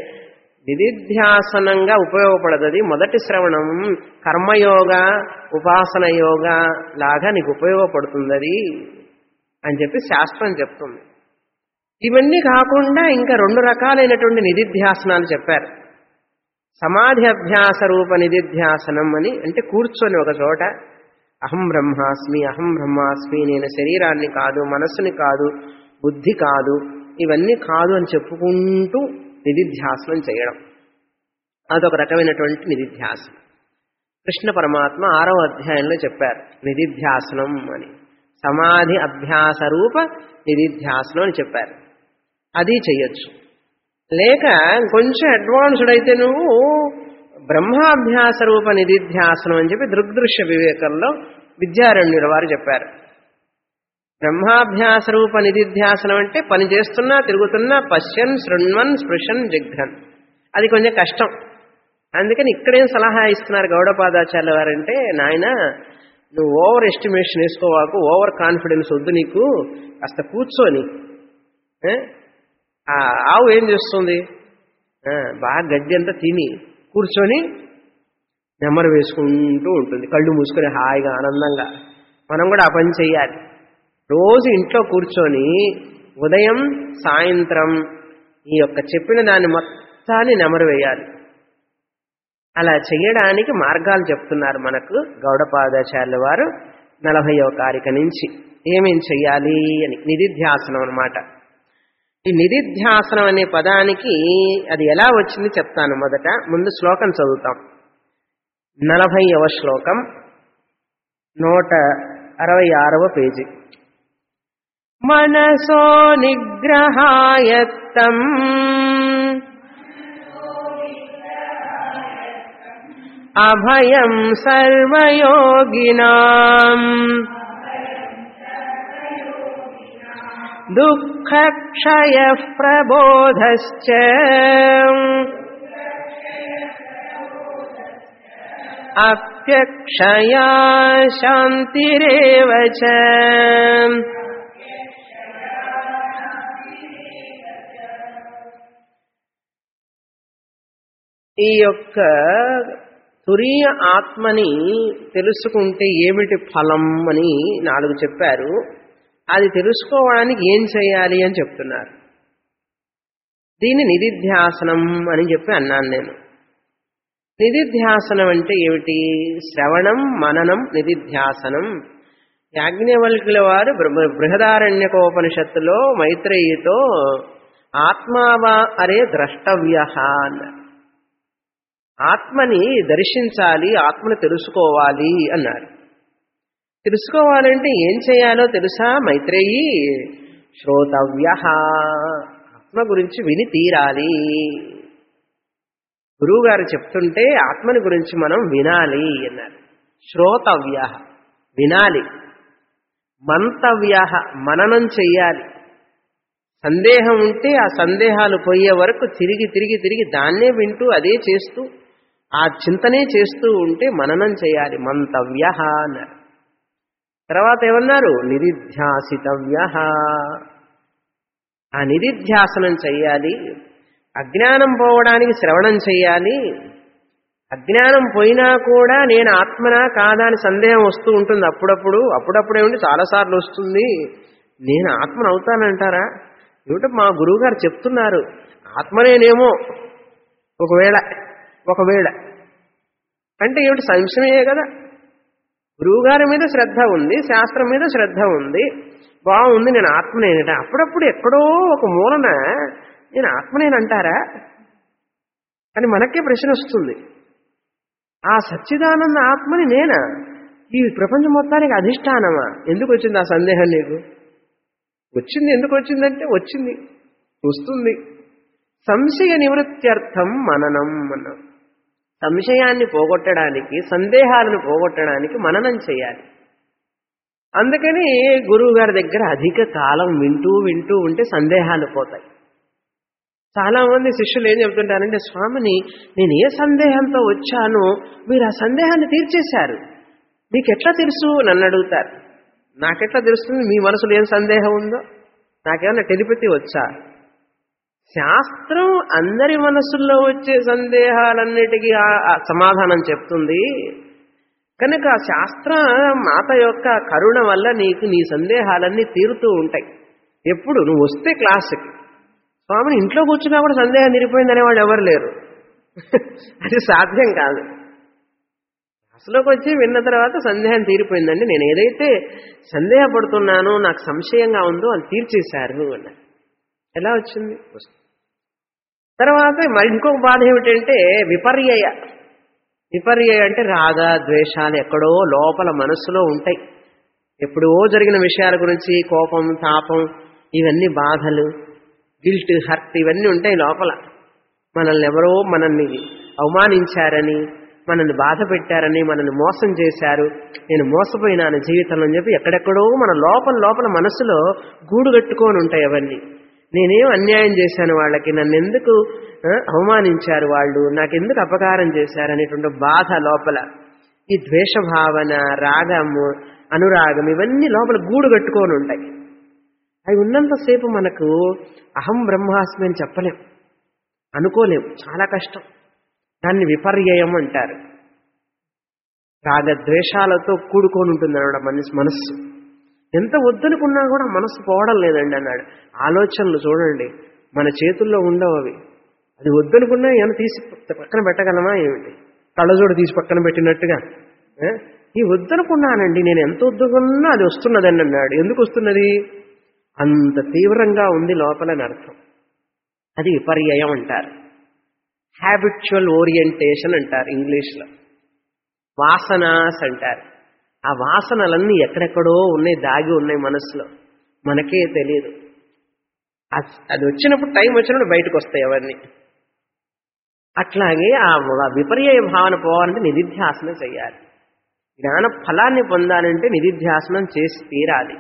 నిధిధ్యాసనంగా ఉపయోగపడదు అది మొదటి శ్రవణం కర్మయోగ ఉపాసన యోగ లాగా నీకు ఉపయోగపడుతుంది అది అని చెప్పి శాస్త్రం చెప్తుంది ఇవన్నీ కాకుండా ఇంకా రెండు రకాలైనటువంటి నిధిధ్యాసనాలు చెప్పారు సమాధి అభ్యాస రూప నిధిధ్యాసనం అని అంటే కూర్చొని ఒక చోట అహం బ్రహ్మాస్మి అహం బ్రహ్మాస్మి నేను శరీరాన్ని కాదు మనస్సుని కాదు బుద్ధి కాదు ఇవన్నీ కాదు అని చెప్పుకుంటూ నిధిధ్యాసనం చేయడం అదొక రకమైనటువంటి నిధిధ్యాసనం కృష్ణ పరమాత్మ ఆరవ అధ్యాయంలో చెప్పారు నిధిధ్యాసనం అని సమాధి అభ్యాస రూప నిధిధ్యాసనం అని చెప్పారు అది చెయ్యొచ్చు లేక కొంచెం అడ్వాన్స్డ్ అయితే నువ్వు బ్రహ్మాభ్యాస రూప నిధిధ్యాసనం అని చెప్పి దృగ్దృశ్య వివేకంలో విద్యారణ్యుల వారు చెప్పారు బ్రహ్మాభ్యాస రూప నిధిధ్యాసనం అంటే పని చేస్తున్నా తిరుగుతున్నా పశ్యన్ శృణ్వన్ స్పృశన్ జిఘ్రన్ అది కొంచెం కష్టం అందుకని ఇక్కడేం సలహా ఇస్తున్నారు గౌడపాదాచార్య వారంటే నాయన నువ్వు ఓవర్ ఎస్టిమేషన్ వేసుకోవాకు ఓవర్ కాన్ఫిడెన్స్ వద్దు నీకు కాస్త కూర్చొని ఏ? ఆ ఆవు ఏం చేస్తుంది ఆ, బాగా గడ్డి అంతా తిని కూర్చొని నెమ్మరు వేసుకుంటూ ఉంటుంది కళ్ళు మూసుకొని హాయిగా ఆనందంగా మనం కూడా ఆ పని చెయ్యాలి రోజు ఇంట్లో కూర్చొని ఉదయం సాయంత్రం ఈ యొక్క చెప్పిన దాన్ని మొత్తాన్ని నెమరు వేయాలి అలా చేయడానికి మార్గాలు చెప్తున్నారు మనకు గౌడపాదాచార్యుల వారు నలభైవ కారిక నుంచి ఏమేం చెయ్యాలి అని నిధిధ్యాసనం అన్నమాట ఈ నిధిధ్యాసనం అనే పదానికి అది ఎలా వచ్చింది చెప్తాను మొదట ముందు శ్లోకం చదువుతాం నలభైవ శ్లోకం నూట అరవై ఆరవ పేజీ మనసో నిగ్రహాయత్తం అభయం సర్వయోగినాం దుఃఖక్షయ ప్రబోధశ్చ అప్యక్షయా శాంతిరేవ చ ఈ యొక్క తురీయ ఆత్మని తెలుసుకుంటే ఏమిటి ఫలం అని నాలుగు చెప్పారు అది తెలుసుకోవడానికి ఏం చేయాలి అని చెప్తున్నారు దీన్ని నిధిధ్యాసనం అని చెప్పి అన్నాను నేను నిధిధ్యాసనం అంటే ఏమిటి శ్రవణం మననం నిధిధ్యాసనం యాజ్ఞవల్కుల వారు బృహ- బృహదారణ్యకోపనిషత్తులో మైత్రేయితో ఆత్మావా అరే ద్రష్టవ్య అన్నారు ఆత్మని దర్శించాలి ఆత్మను తెలుసుకోవాలి అన్నారు తెలుసుకోవాలంటే ఏం చేయాలో తెలుసా మైత్రేయి శ్రోతవ్య ఆత్మ గురించి విని తీరాలి గురువుగారు చెప్తుంటే ఆత్మని గురించి మనం వినాలి అన్నారు శ్రోతవ్య వినాలి మంతవ్య మననం చెయ్యాలి సందేహం ఉంటే ఆ సందేహాలు పోయే వరకు తిరిగి తిరిగి తిరిగి దాన్నే వింటూ అదే చేస్తూ ఆ చింతనే చేస్తూ ఉంటే మననం చేయాలి మంతవ్య అన్నారు తర్వాత ఏమన్నారు నిధిధ్యాసితవ్య ఆ నిధిధ్యాసనం చెయ్యాలి అజ్ఞానం పోవడానికి శ్రవణం చెయ్యాలి అజ్ఞానం పోయినా కూడా నేను ఆత్మనా కాదా అని సందేహం వస్తూ ఉంటుంది అప్పుడప్పుడు అప్పుడప్పుడే ఉండి చాలాసార్లు వస్తుంది నేను ఆత్మను అవుతానంటారా ఏమిటో మా గురువుగారు చెప్తున్నారు ఆత్మనేనేమో ఒకవేళ ఒకవేళ అంటే ఏమిటి సంశయమే కదా గురువుగారి మీద శ్రద్ధ ఉంది శాస్త్రం మీద శ్రద్ధ ఉంది బాగుంది నేను ఆత్మనేనట అప్పుడప్పుడు ఎక్కడో ఒక మూలన నేను ఆత్మనేనంటారా అని మనకే ప్రశ్న వస్తుంది ఆ సచ్చిదానంద ఆత్మని నేనా ఈ ప్రపంచం మొత్తానికి అధిష్టానమా ఎందుకు వచ్చింది ఆ సందేహం నీకు వచ్చింది ఎందుకు వచ్చిందంటే వచ్చింది వస్తుంది సంశయ నివృత్త్యర్థం మననం అన్నాం సంశయాన్ని పోగొట్టడానికి సందేహాలను పోగొట్టడానికి మననం చేయాలి అందుకని గురువు గారి దగ్గర అధిక కాలం వింటూ వింటూ ఉంటే సందేహాలు పోతాయి చాలా మంది శిష్యులు ఏం చెబుతుంటారంటే స్వామిని నేను ఏ సందేహంతో వచ్చానో మీరు ఆ సందేహాన్ని తీర్చేశారు మీకు ఎట్లా తెలుసు నన్ను అడుగుతారు నాకెట్లా తెలుస్తుంది మీ మనసులో ఏం సందేహం ఉందో నాకేమన్నా టెలిపతి వచ్చా శాస్త్రం అందరి మనసుల్లో వచ్చే సందేహాలన్నిటికీ ఆ- ఆ సమాధానం చెప్తుంది కనుక ఆ శాస్త్ర మాత యొక్క కరుణ వల్ల నీకు నీ సందేహాలన్నీ తీరుతూ ఉంటాయి ఎప్పుడు నువ్వు వస్తే క్లాసుకి స్వామిని ఇంట్లో కూర్చున్నా కూడా సందేహం తీరిపోయిందనే వాళ్ళు ఎవరు లేరు అది సాధ్యం కాదు క్లాసులోకి వచ్చి విన్న తర్వాత సందేహం తీరిపోయిందండి నేను ఏదైతే సందేహపడుతున్నానో నాకు సంశయంగా ఉందో అది తీర్చేశారు అన్నారు ఎలా వచ్చింది తర్వాత మరి ఇంకొక బాధ ఏమిటంటే విపర్యయ విపర్యయ అంటే రాగ ద్వేషాలు ఎక్కడో లోపల మనస్సులో ఉంటాయి ఎప్పుడో జరిగిన విషయాల గురించి కోపం తాపం ఇవన్నీ బాధలు గిల్ట్ హర్ట్ ఇవన్నీ ఉంటాయి లోపల మనల్ని ఎవరో మనల్ని అవమానించారని మనల్ని బాధ పెట్టారని మనల్ని మోసం చేశారు నేను మోసపోయినాను జీవితంలో అని చెప్పి ఎక్కడెక్కడో మన లోపల లోపల మనసులో గూడు కట్టుకొని ఉంటాయి అవన్నీ నేనేం అన్యాయం చేశాను వాళ్ళకి నన్ను ఎందుకు ఆ, అవమానించారు వాళ్ళు నాకెందుకు అపకారం చేశారు అనేటువంటి బాధ లోపల ఈ ద్వేష భావన రాగము అనురాగం ఇవన్నీ లోపల గూడు కట్టుకొని ఉంటాయి అవి ఉన్నంతసేపు మనకు అహం బ్రహ్మాస్మి అని చెప్పలేం అనుకోలేం చాలా కష్టం దాన్ని విపర్యయం అంటారు రాగద్వేషాలతో కూడుకొని ఉంటుంది అన్నాడు మనసు మనస్సు ఎంత వద్దనుకున్నా కూడా మనసు పోవడం లేదండి అన్నాడు ఆలోచనలు చూడండి మన చేతుల్లో ఉండవు అవి అది వద్దనుకున్నా ఏమైనా తీసి పక్కన పెట్టగలమా ఏమిటి కళ్ళజోడు తీసి పక్కన పెట్టినట్టుగా ఏ? ఈ వద్దనుకున్నానండి నేను ఎంత వద్దుకున్నా అది వస్తున్నదని అన్నాడు ఎందుకు వస్తున్నది అంత తీవ్రంగా ఉంది లోపలని అర్థం అది విపర్యయం అంటారు హ్యాబిచువల్ ఓరియంటేషన్ అంటారు ఇంగ్లీష్లో వాసనాస్ అంటారు ఆ వాసనలన్నీ ఎక్కడెక్కడో ఉన్నాయి దాగి ఉన్నాయి మనసులో మనకే తెలియదు అస్- అది వచ్చినప్పుడు టైం వచ్చినప్పుడు బయటకు వస్తాయి అవన్నీ అట్లాగే ఆ విపర్యయ భావన పోవాలంటే నిధిధ్యాసనం చేయాలి జ్ఞాన ఫలాన్ని పొందాలంటే నిధిధ్యాసనం చేసి తీరాలి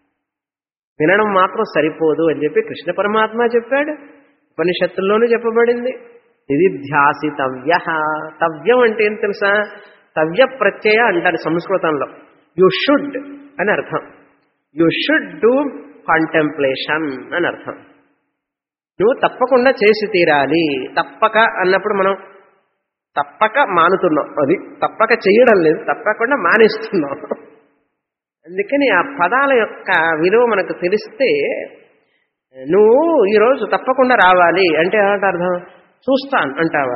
వినడం మాత్రం సరిపోదు అని చెప్పి కృష్ణ పరమాత్మ చెప్పాడు ఉపనిషత్తుల్లోనూ చెప్పబడింది నిధిధ్యాసితవ్య తవ్యం అంటే ఏం తెలుసా తవ్య ప్రత్యయ అంటారు సంస్కృతంలో యు షుడ్ అని అర్థం యు షుడ్ డూ కాంటెంప్లేషన్ అని అర్థం నువ్వు తప్పకుండా చేసి తీరాలి తప్పక అన్నప్పుడు మనం తప్పక మానుతున్నాం అది తప్పక చేయడం లేదు తప్పకుండా మానేస్తున్నాం అందుకని ఆ పదాల యొక్క విలువ మనకు తెలిస్తే నువ్వు ఈరోజు తప్పకుండా రావాలి అంటే ఏమంట అర్థం చూస్తాను అంటావా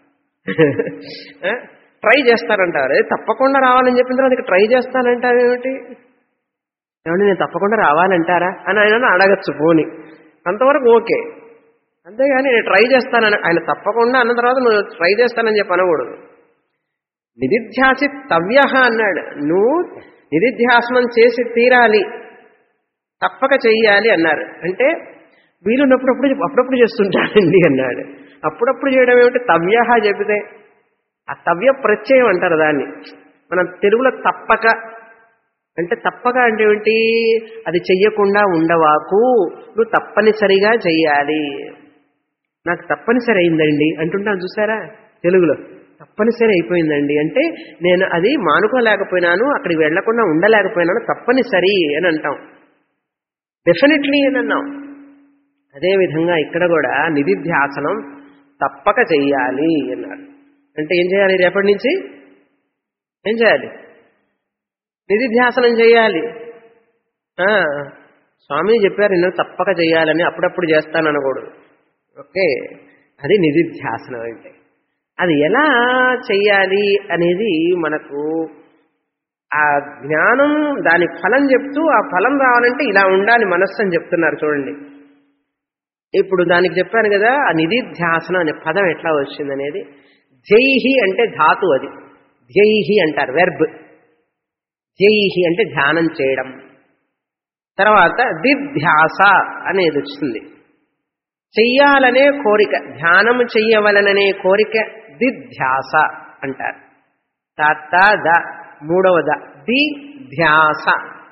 ట్రై చేస్తానంటారు "ఏ, తప్పకుండా రావాలని చెప్పిన తర్వాత ఇక ట్రై చేస్తానంటావేమిటి ఏమంటే నేను తప్పకుండా రావాలంటారా అని ఆయన అడగచ్చు పోని అంతవరకు ఓకే అంతేగాని నేను ట్రై చేస్తానని ఆయన తప్పకుండా అన్న తర్వాత నువ్వు ట్రై చేస్తానని చెప్పి అనకూడదు నిధిధ్యాసి తవ్య అన్నాడు నువ్వు నిధిధ్యాసనం చేసి తీరాలి తప్పక చెయ్యాలి అన్నారు అంటే వీలున్నప్పుడు అప్పుడు అప్పుడప్పుడు చేస్తుంటానండి అన్నాడు అప్పుడప్పుడు చేయడం ఏమిటి తవ్య చెబితే ఆ తవ్య ప్రత్యయం అంటారు దాన్ని మనం తెలుగులో తప్పక అంటే తప్పక అంటే ఏమిటి అది చెయ్యకుండా ఉండవాకు నువ్వు తప్పనిసరిగా చెయ్యాలి నాకు తప్పనిసరి అయిందండి అంటుంటాను చూసారా తెలుగులో తప్పనిసరి అయిపోయిందండి అంటే నేను అది మానుకోలేకపోయినాను అక్కడికి వెళ్లకుండా ఉండలేకపోయినాను తప్పనిసరి అని అంటాం డెఫినెట్లీ అని అన్నాం అదేవిధంగా ఇక్కడ కూడా నిధిధ్యాసనం తప్పక చెయ్యాలి అన్నారు అంటే ఏం చేయాలి రేపటి నుంచి ఏం చేయాలి నిధిధ్యాసనం చేయాలి ఆ, స్వామి చెప్పారు నేను తప్పక చేయాలని అప్పుడప్పుడు చేస్తాననకూడదు ఓకే అది నిధిధ్యాసనం అంటే అది ఎలా చెయ్యాలి అనేది మనకు ఆ జ్ఞానం దాని ఫలం చెప్తూ ఆ ఫలం రావాలంటే ఇలా ఉండాలి మనస్సు అని చెప్తున్నారు చూడండి ఇప్పుడు దానికి చెప్పాను కదా ఆ నిధిధ్యాసనం అనే పదం ఎట్లా వచ్చిందనేది జైహి అంటే ధాతు అది ధ్యైహి అంటారు వెర్బ్ జైహి అంటే ధ్యానం చేయడం తర్వాత దిధ్యాస అనేది వచ్చింది చెయ్యాలనే కోరిక ధ్యానం చెయ్యవలననే కోరిక దిధ్యాస అంటారు తాత ద మూడవ ద ది ధ్యాస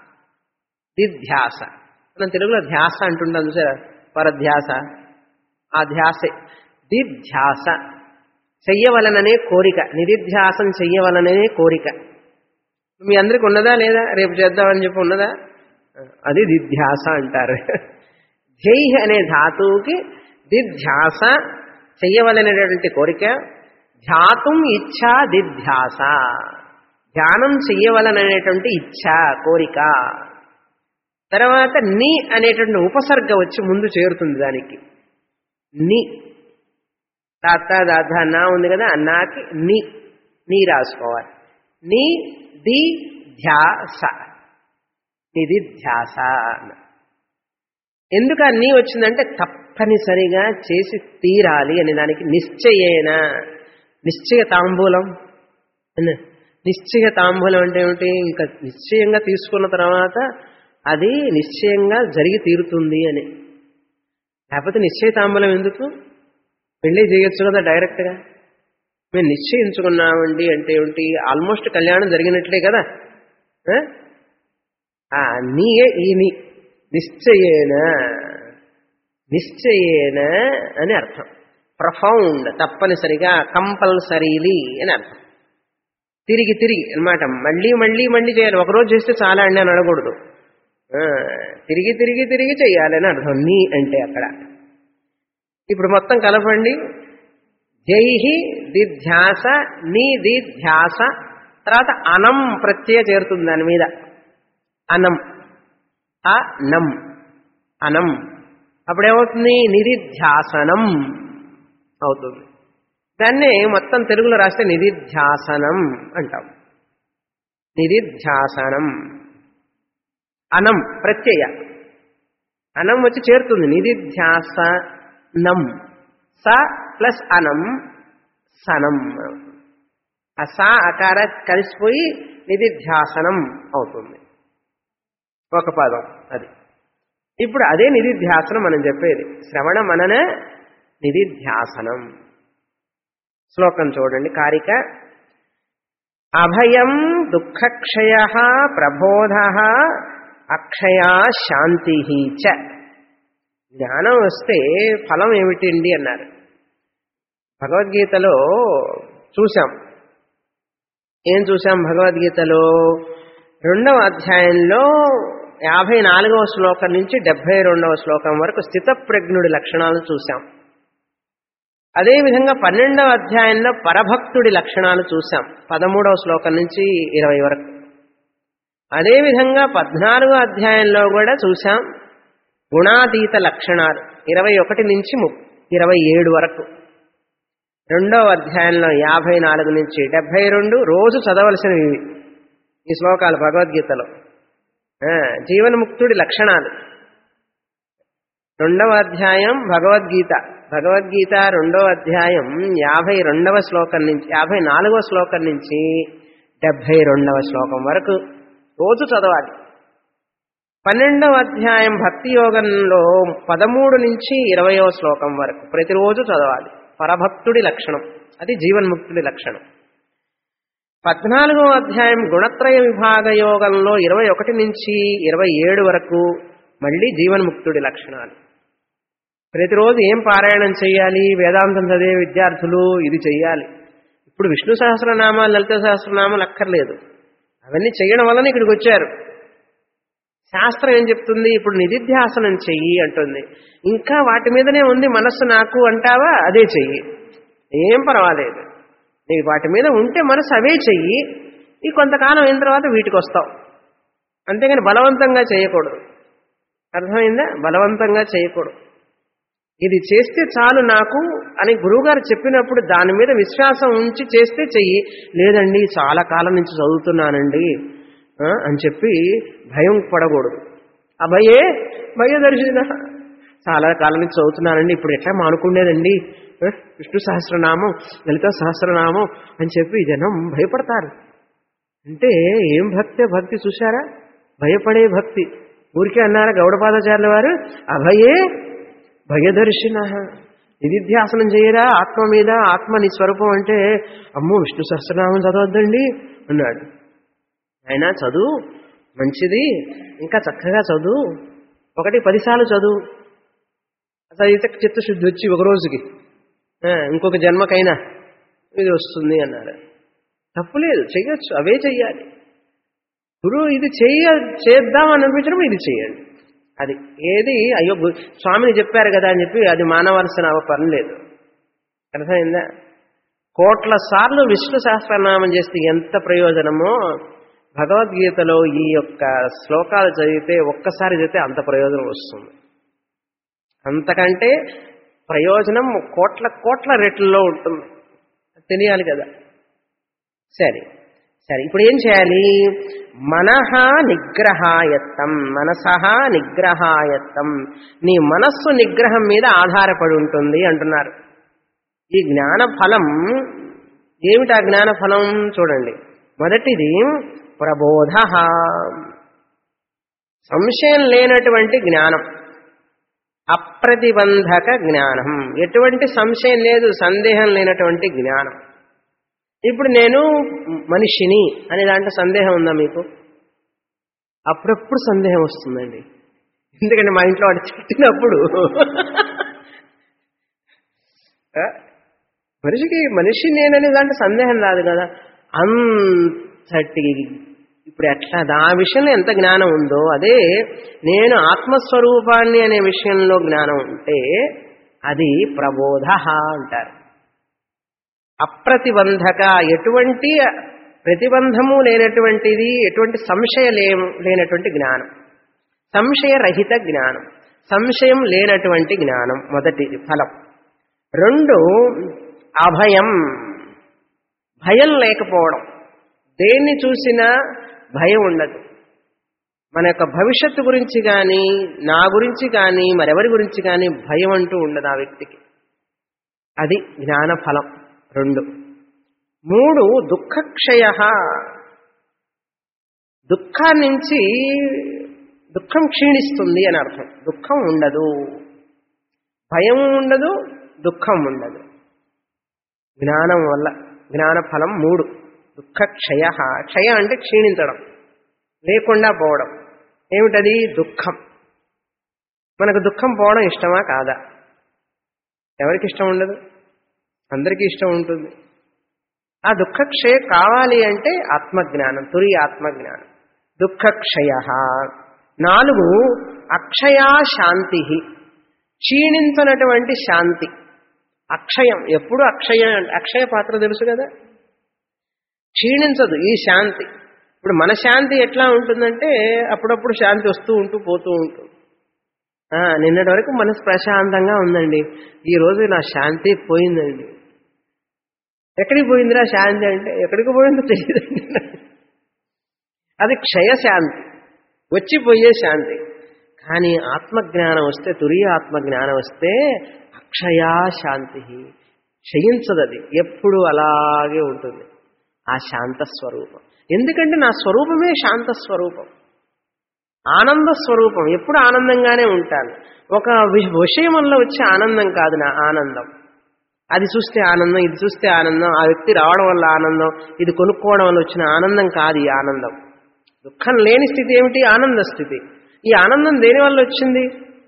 దిధ్యాస మనం తెలుగులో ధ్యాస అంటుంటాం చూసారా పరధ్యాస ఆ ధ్యాసే దిధ్యాస చెయ్యవలననే కోరిక నిధిధ్యాసం చెయ్యవలననే కోరిక మీ అందరికి ఉన్నదా లేదా రేపు చేద్దామని చెప్పి ఉన్నదా అది దిధ్యాస అంటారు ధ్యై అనే ధాతువుకి దిధ్యాస చెయ్యవలనేటువంటి కోరిక ధ్యాతం ఇచ్ఛా దిధ్యాస ధ్యానం చెయ్యవలననేటువంటి ఇచ్ఛ కోరిక తర్వాత ని అనేటువంటి ఉపసర్గ వచ్చి ముందు చేరుతుంది దానికి ని తాత దాత నా ఉంది కదా అన్నాకి ని నీ రాసుకోవాలి నీ ది ధ్యాస నిధి ధ్యాస అన్న ఎందుకు ఆ నీ వచ్చిందంటే తప్పనిసరిగా చేసి తీరాలి అని దానికి నిశ్చయేన నిశ్చయ తాంబూలం అన్న నిశ్చయ తాంబూలం అంటే ఏమిటి ఇంకా నిశ్చయంగా తీసుకున్న తర్వాత అది నిశ్చయంగా జరిగి తీరుతుంది అని లేకపోతే నిశ్చయ తాంబూలం ఎందుకు పెళ్ళి చేయొచ్చు కదా డైరెక్ట్గా మేము నిశ్చయించుకున్నామండి అంటే ఏమిటి ఆల్మోస్ట్ కళ్యాణం జరిగినట్లే కదా ఆ? ఆ నీయే ఈ నీ నిశ్చయేన నిశ్చయేన అని అర్థం ప్రఫౌండ్ తప్పనిసరిగా కంపల్సరీలీ అని అర్థం తిరిగి తిరిగి అన్నమాట మళ్ళీ మళ్ళీ మళ్ళీ చేయాలి ఒకరోజు చేస్తే చాలా అండి అని అనకూడదు ఆ, తిరిగి తిరిగి తిరిగి చేయాలని అర్థం నీ అంటే అక్కడ ఇప్పుడు మొత్తం కలపండి జైహి దిధ్యాస నీ దిధ్యాస తర్వాత అనం ప్రత్యయ చేరుతుంది దాని మీద అనం అనం అనం అప్పుడేమవుతుంది నిధిధ్యాసనం అవుతుంది దాన్ని మొత్తం తెలుగులో రాస్తే నిధిధ్యాసనం అంటాం నిధిధ్యాసనం అనం ప్రత్యయ అనం వచ్చి చేరుతుంది నిధిధ్యాసనం స ప్లస్ అనం సనం ఆ సా అకార కలిసిపోయి నిధిధ్యాసనం అవుతుంది ఒక పదం అది ఇప్పుడు అదే నిధిధ్యాసనం మనం చెప్పేది శ్రవణ మనన నిధిధ్యాసనం శ్లోకం చూడండి కారిక అభయం దుఃఖక్షయ ప్రబోధ అక్షయా శాంతి చ జ్ఞానం వస్తే ఫలం ఏమిటండి అన్నారు భగవద్గీతలో చూశాం ఏం చూశాం భగవద్గీతలో రెండవ అధ్యాయంలో యాభై నాలుగవ శ్లోకం నుంచి డెబ్బై రెండవ శ్లోకం వరకు స్థితప్రజ్ఞుడి లక్షణాలను చూశాం అదేవిధంగా పన్నెండవ అధ్యాయంలో పరభక్తుడి లక్షణాలు చూశాం పదమూడవ శ్లోకం నుంచి ఇరవై వరకు అదేవిధంగా పద్నాలుగో అధ్యాయంలో కూడా చూశాం గుణాతీత లక్షణాలు ఇరవై ఒకటి నుంచి ము ఇరవై ఏడు వరకు రెండవ అధ్యాయంలో యాభై నాలుగు నుంచి డెబ్బై రెండు రోజు చదవలసినవి ఇవి ఈ శ్లోకాలు భగవద్గీతలో ఆ, జీవన్ముక్తుడి లక్షణాలు రెండవ అధ్యాయం భగవద్గీత భగవద్గీత రెండవ అధ్యాయం యాభై రెండవ శ్లోకం నుంచి యాభై నాలుగవ శ్లోకం నుంచి డెబ్బై రెండవ శ్లోకం వరకు రోజు చదవాలి పన్నెండవ అధ్యాయం భక్తి యోగంలో పదమూడు నుంచి ఇరవయవ శ్లోకం వరకు ప్రతిరోజు చదవాలి పరభక్తుడి లక్షణం అది జీవన్ముక్తుడి లక్షణం పద్నాలుగవ అధ్యాయం గుణత్రయ విభాగ యోగంలో ఇరవై ఒకటి నుంచి ఇరవై ఏడు వరకు మళ్ళీ జీవన్ముక్తుడి లక్షణాలు ప్రతిరోజు ఏం పారాయణం చేయాలి వేదాంతం చదివే విద్యార్థులు ఇది చెయ్యాలి ఇప్పుడు విష్ణు సహస్రనామాలు లలిత సహస్రనామాలు అక్కర్లేదు అవన్నీ చేయడం వలన ఇక్కడికి వచ్చారు శాస్త్రం ఏం చెప్తుంది ఇప్పుడు నిధిధ్యాసనం చెయ్యి అంటుంది ఇంకా వాటి మీదనే ఉంది మనస్సు నాకు అంటావా అదే చెయ్యి ఏం పర్వాలేదు నీకు వాటి మీద ఉంటే మనసు అవే చెయ్యి ఈ కొంతకాలం అయిన తర్వాత వీటికి వస్తావు అంతేగాని బలవంతంగా చేయకూడదు అర్థమైందా బలవంతంగా చేయకూడదు ఇది చేస్తే చాలు నాకు అని గురువుగారు చెప్పినప్పుడు దాని మీద విశ్వాసం ఉంచి చేస్తే చెయ్యి లేదండి చాలా కాలం నుంచి చదువుతున్నానండి ఆ, అని చెప్పి భయం పడకూడదు అభయే భయదర్శిన చాలా కాలం నుంచి చదువుతున్నానండి ఇప్పుడు ఎట్లా మానుకునేదండి ఆ, విష్ణు సహస్రనామం లలిత సహస్రనామం అని చెప్పి జనం భయపడతారు అంటే ఏం భక్తే భక్తి చూశారా భయపడే భక్తి ఊరికే అన్నారా గౌడపాదాచార్యుల వారు అభయే భయదర్శిన నిధిధ్యాసనం చేయరా ఆత్మ మీద ఆత్మ నీ స్వరూపం అంటే అమ్మో విష్ణు సహస్రనామం చదవద్దండి అన్నాడు అయినా చదువు మంచిది ఇంకా చక్కగా చదువు ఒకటి పదిసార్లు చదువు చదివితే చిత్తశుద్ధి వచ్చి ఒక రోజుకి ఆ, ఇంకొక జన్మకైనా ఇది వస్తుంది అన్నారు తప్పులేదు చెయ్యొచ్చు అవే చెయ్యాలి గురువు ఇది చెయ్య చేద్దాం అని అనిపించడం ఇది చేయండి అది ఏది అయ్యో గు- స్వామిని చెప్పారు కదా అని చెప్పి అది మానవలసిన పని లేదు అర్థమైందా కోట్ల సార్లు విష్ణు సహస్రనామం చేస్తే ఎంత ప్రయోజనమో భగవద్గీతలో ఈ యొక్క శ్లోకాలు చదివితే ఒక్కసారి చదివితే అంత ప్రయోజనం వస్తుంది అంతకంటే ప్రయోజనం కోట్ల కోట్ల రెట్లలో ఉంటుంది తెలియాలి కదా సరే సరే ఇప్పుడు ఏం చేయాలి మనహ నిగ్రహాయత్తం మనసహ నిగ్రహాయత్తం నీ మనస్సు నిగ్రహం మీద ఆధారపడి ఉంటుంది అంటున్నారు ఈ జ్ఞాన ఫలం ఏమిటి ఆ జ్ఞాన ఫలం చూడండి మొదటిది ప్రబోధ సంశయం లేనటువంటి జ్ఞానం అప్రతిబంధక జ్ఞానం ఎటువంటి సంశయం లేదు సందేహం లేనటువంటి జ్ఞానం ఇప్పుడు నేను మనిషిని అనే దాంట్లో సందేహం ఉందా మీకు అప్పుడప్పుడు సందేహం వస్తుందండి ఎందుకంటే మా ఇంట్లో వాడు తిట్టినప్పుడు ఆ, మనిషికి మనిషి నేననే దాంట్లో సందేహం రాదు కదా అంతటి ఇప్పుడు ఎట్లా ఆ విషయంలో ఎంత జ్ఞానం ఉందో అదే నేను ఆత్మస్వరూపాన్ని అనే విషయంలో జ్ఞానం ఉంటే అది ప్రబోధ అంటారు అప్రతిబంధక ఎటువంటి ప్రతిబంధము లేనటువంటిది ఎటువంటి సంశయ లే- లేనటువంటి జ్ఞానం సంశయరహిత జ్ఞానం సంశయం లేనటువంటి జ్ఞానం మొదటిది ఫలం రెండు అభయం భయం లేకపోవడం దేన్ని చూసినా భయం ఉండదు మన యొక్క భవిష్యత్తు గురించి కానీ నా గురించి కానీ మరెవరి గురించి కానీ భయం అంటూ ఉండదు ఆ వ్యక్తికి అది జ్ఞాన ఫలం రెండు మూడు దుఃఖక్షయ దుఃఖాన్ని నుంచి దుఃఖం క్షీణిస్తుంది అని అర్థం దుఃఖం ఉండదు భయం ఉండదు దుఃఖం ఉండదు జ్ఞానం వల్ల జ్ఞాన ఫలం మూడు దుఃఖ క్షయ క్షయ అంటే క్షీణించడం లేకుండా పోవడం ఏమిటది దుఃఖం మనకు దుఃఖం పోవడం ఇష్టమా కాదా ఎవరికి ఇష్టం ఉండదు అందరికీ ఇష్టం ఉంటుంది ఆ దుఃఖక్షయ కావాలి అంటే ఆత్మజ్ఞానం తురి ఆత్మజ్ఞానం దుఃఖక్షయ నాలుగు అక్షయా శాంతి క్షీణించనటువంటి శాంతి అక్షయం ఎప్పుడు అక్షయ అక్షయ పాత్ర తెలుసు కదా క్షీణించదు ఈ శాంతి ఇప్పుడు మన శాంతి ఎట్లా ఉంటుందంటే అప్పుడప్పుడు శాంతి వస్తూ ఉంటూ పోతూ ఉంటుంది ఆ, నిన్నటి వరకు మనసు ప్రశాంతంగా ఉందండి ఈ రోజు నా శాంతి పోయిందండి ఎక్కడికి పోయిందిరా శాంతి అంటే ఎక్కడికి పోయిందో తెలియదండి అది క్షయశాంతి వచ్చిపోయే శాంతి కానీ ఆత్మజ్ఞానం వస్తే తురియ ఆత్మజ్ఞానం వస్తే అక్షయా శాంతి క్షయించదది ఎప్పుడు అలాగే ఉంటుంది ఆ శాంత స్వరూపం ఎందుకంటే నా స్వరూపమే శాంత స్వరూపం ఆనంద స్వరూపం ఎప్పుడు ఆనందంగానే ఉంటాను ఒక వి- విషయం వల్ల వచ్చే ఆనందం కాదు నా ఆనందం అది చూస్తే ఆనందం ఇది చూస్తే ఆనందం ఆ వ్యక్తి రావడం వల్ల ఆనందం ఇది కొనుక్కోవడం వల్ల వచ్చిన ఆనందం కాదు ఈ ఆనందం దుఃఖం లేని స్థితి ఏమిటి ఆనంద స్థితి ఈ ఆనందం దేని వల్ల వచ్చింది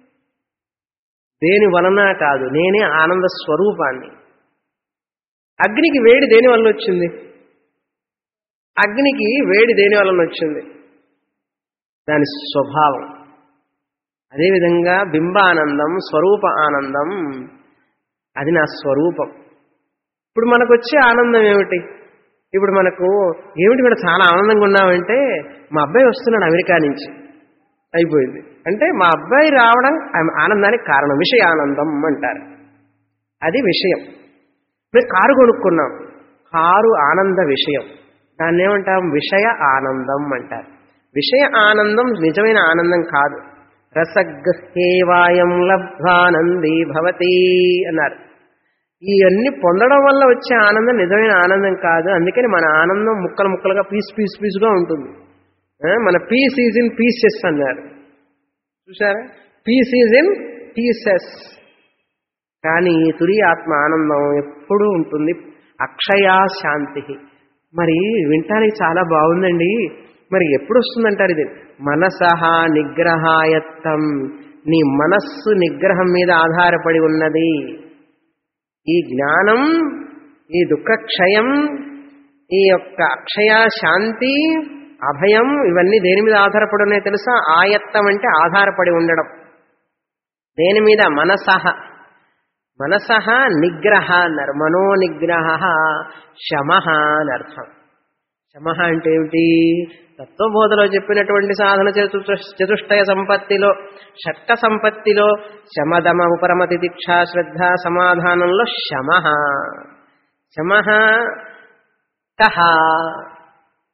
దేని వలన కాదు నేనే ఆనంద స్వరూపాన్ని అగ్నికి వేడి దేని వల్ల వచ్చింది అగ్నికి వేడి దేని వలన వచ్చింది దాని స్వభావం అదేవిధంగా బింబానందం స్వరూప ఆనందం అది నా స్వరూపం ఇప్పుడు మనకు వచ్చే ఆనందం ఏమిటి ఇప్పుడు మనకు ఏమిటి కూడా చాలా ఆనందంగా ఉన్నామంటే మా అబ్బాయి వస్తున్నాడు అమెరికా నుంచి అయిపోయింది అంటే మా అబ్బాయి రావడం ఆ- ఆనందానికి కారణం విషయ ఆనందం అంటారు అది విషయం మేము కారు కొనుక్కున్నాం కారు ఆనంద విషయం దాన్ని ఏమంటాం విషయ ఆనందం అంటారు విషయ ఆనందం నిజమైన ఆనందం కాదు రసగేవాయం లబ్ధ్వానందీ భవతి అన్నారు ఇవన్నీ పొందడం వల్ల వచ్చే ఆనందం నిజమైన ఆనందం కాదు అందుకని మన ఆనందం ముక్కలు ముక్కలుగా పీస్ పీస్ పీస్గా ఉంటుంది ఆ, మన పీస్ ఈజ్ ఇన్ పీసెస్ అన్నారు చూసారా పీస్ ఈజ్ ఇన్ పీసెస్ కానీ తురి ఆత్మ ఆనందం ఎప్పుడూ ఉంటుంది అక్షయా శాంతి మరి వింటానికి చాలా బాగుందండి మరి ఎప్పుడు వస్తుందంటారు ఇది మనసహ నిగ్రహాయత్తం నీ మనస్సు నిగ్రహం మీద ఆధారపడి ఉన్నది ఈ జ్ఞానం ఈ దుఃఖక్షయం ఈ యొక్క అక్షయ శాంతి అభయం ఇవన్నీ దేని మీద ఆధారపడి ఉన్నాయో తెలుసా ఆయత్తం అంటే ఆధారపడి ఉండడం దేని మీద మనసహ మనసహ నిగ్రహ అన్నారు మనో నిగ్రహ శమ అని అర్థం శమ అంటే ఏమిటి తత్వబోధలో చెప్పినటువంటి సాధన చతు- చతుష్టయ సంపత్తిలో షట్క సంపత్తిలో శమదమ ఉపరమతి దీక్ష శ్రద్ధ సమాధానంలో శమ శమ కహ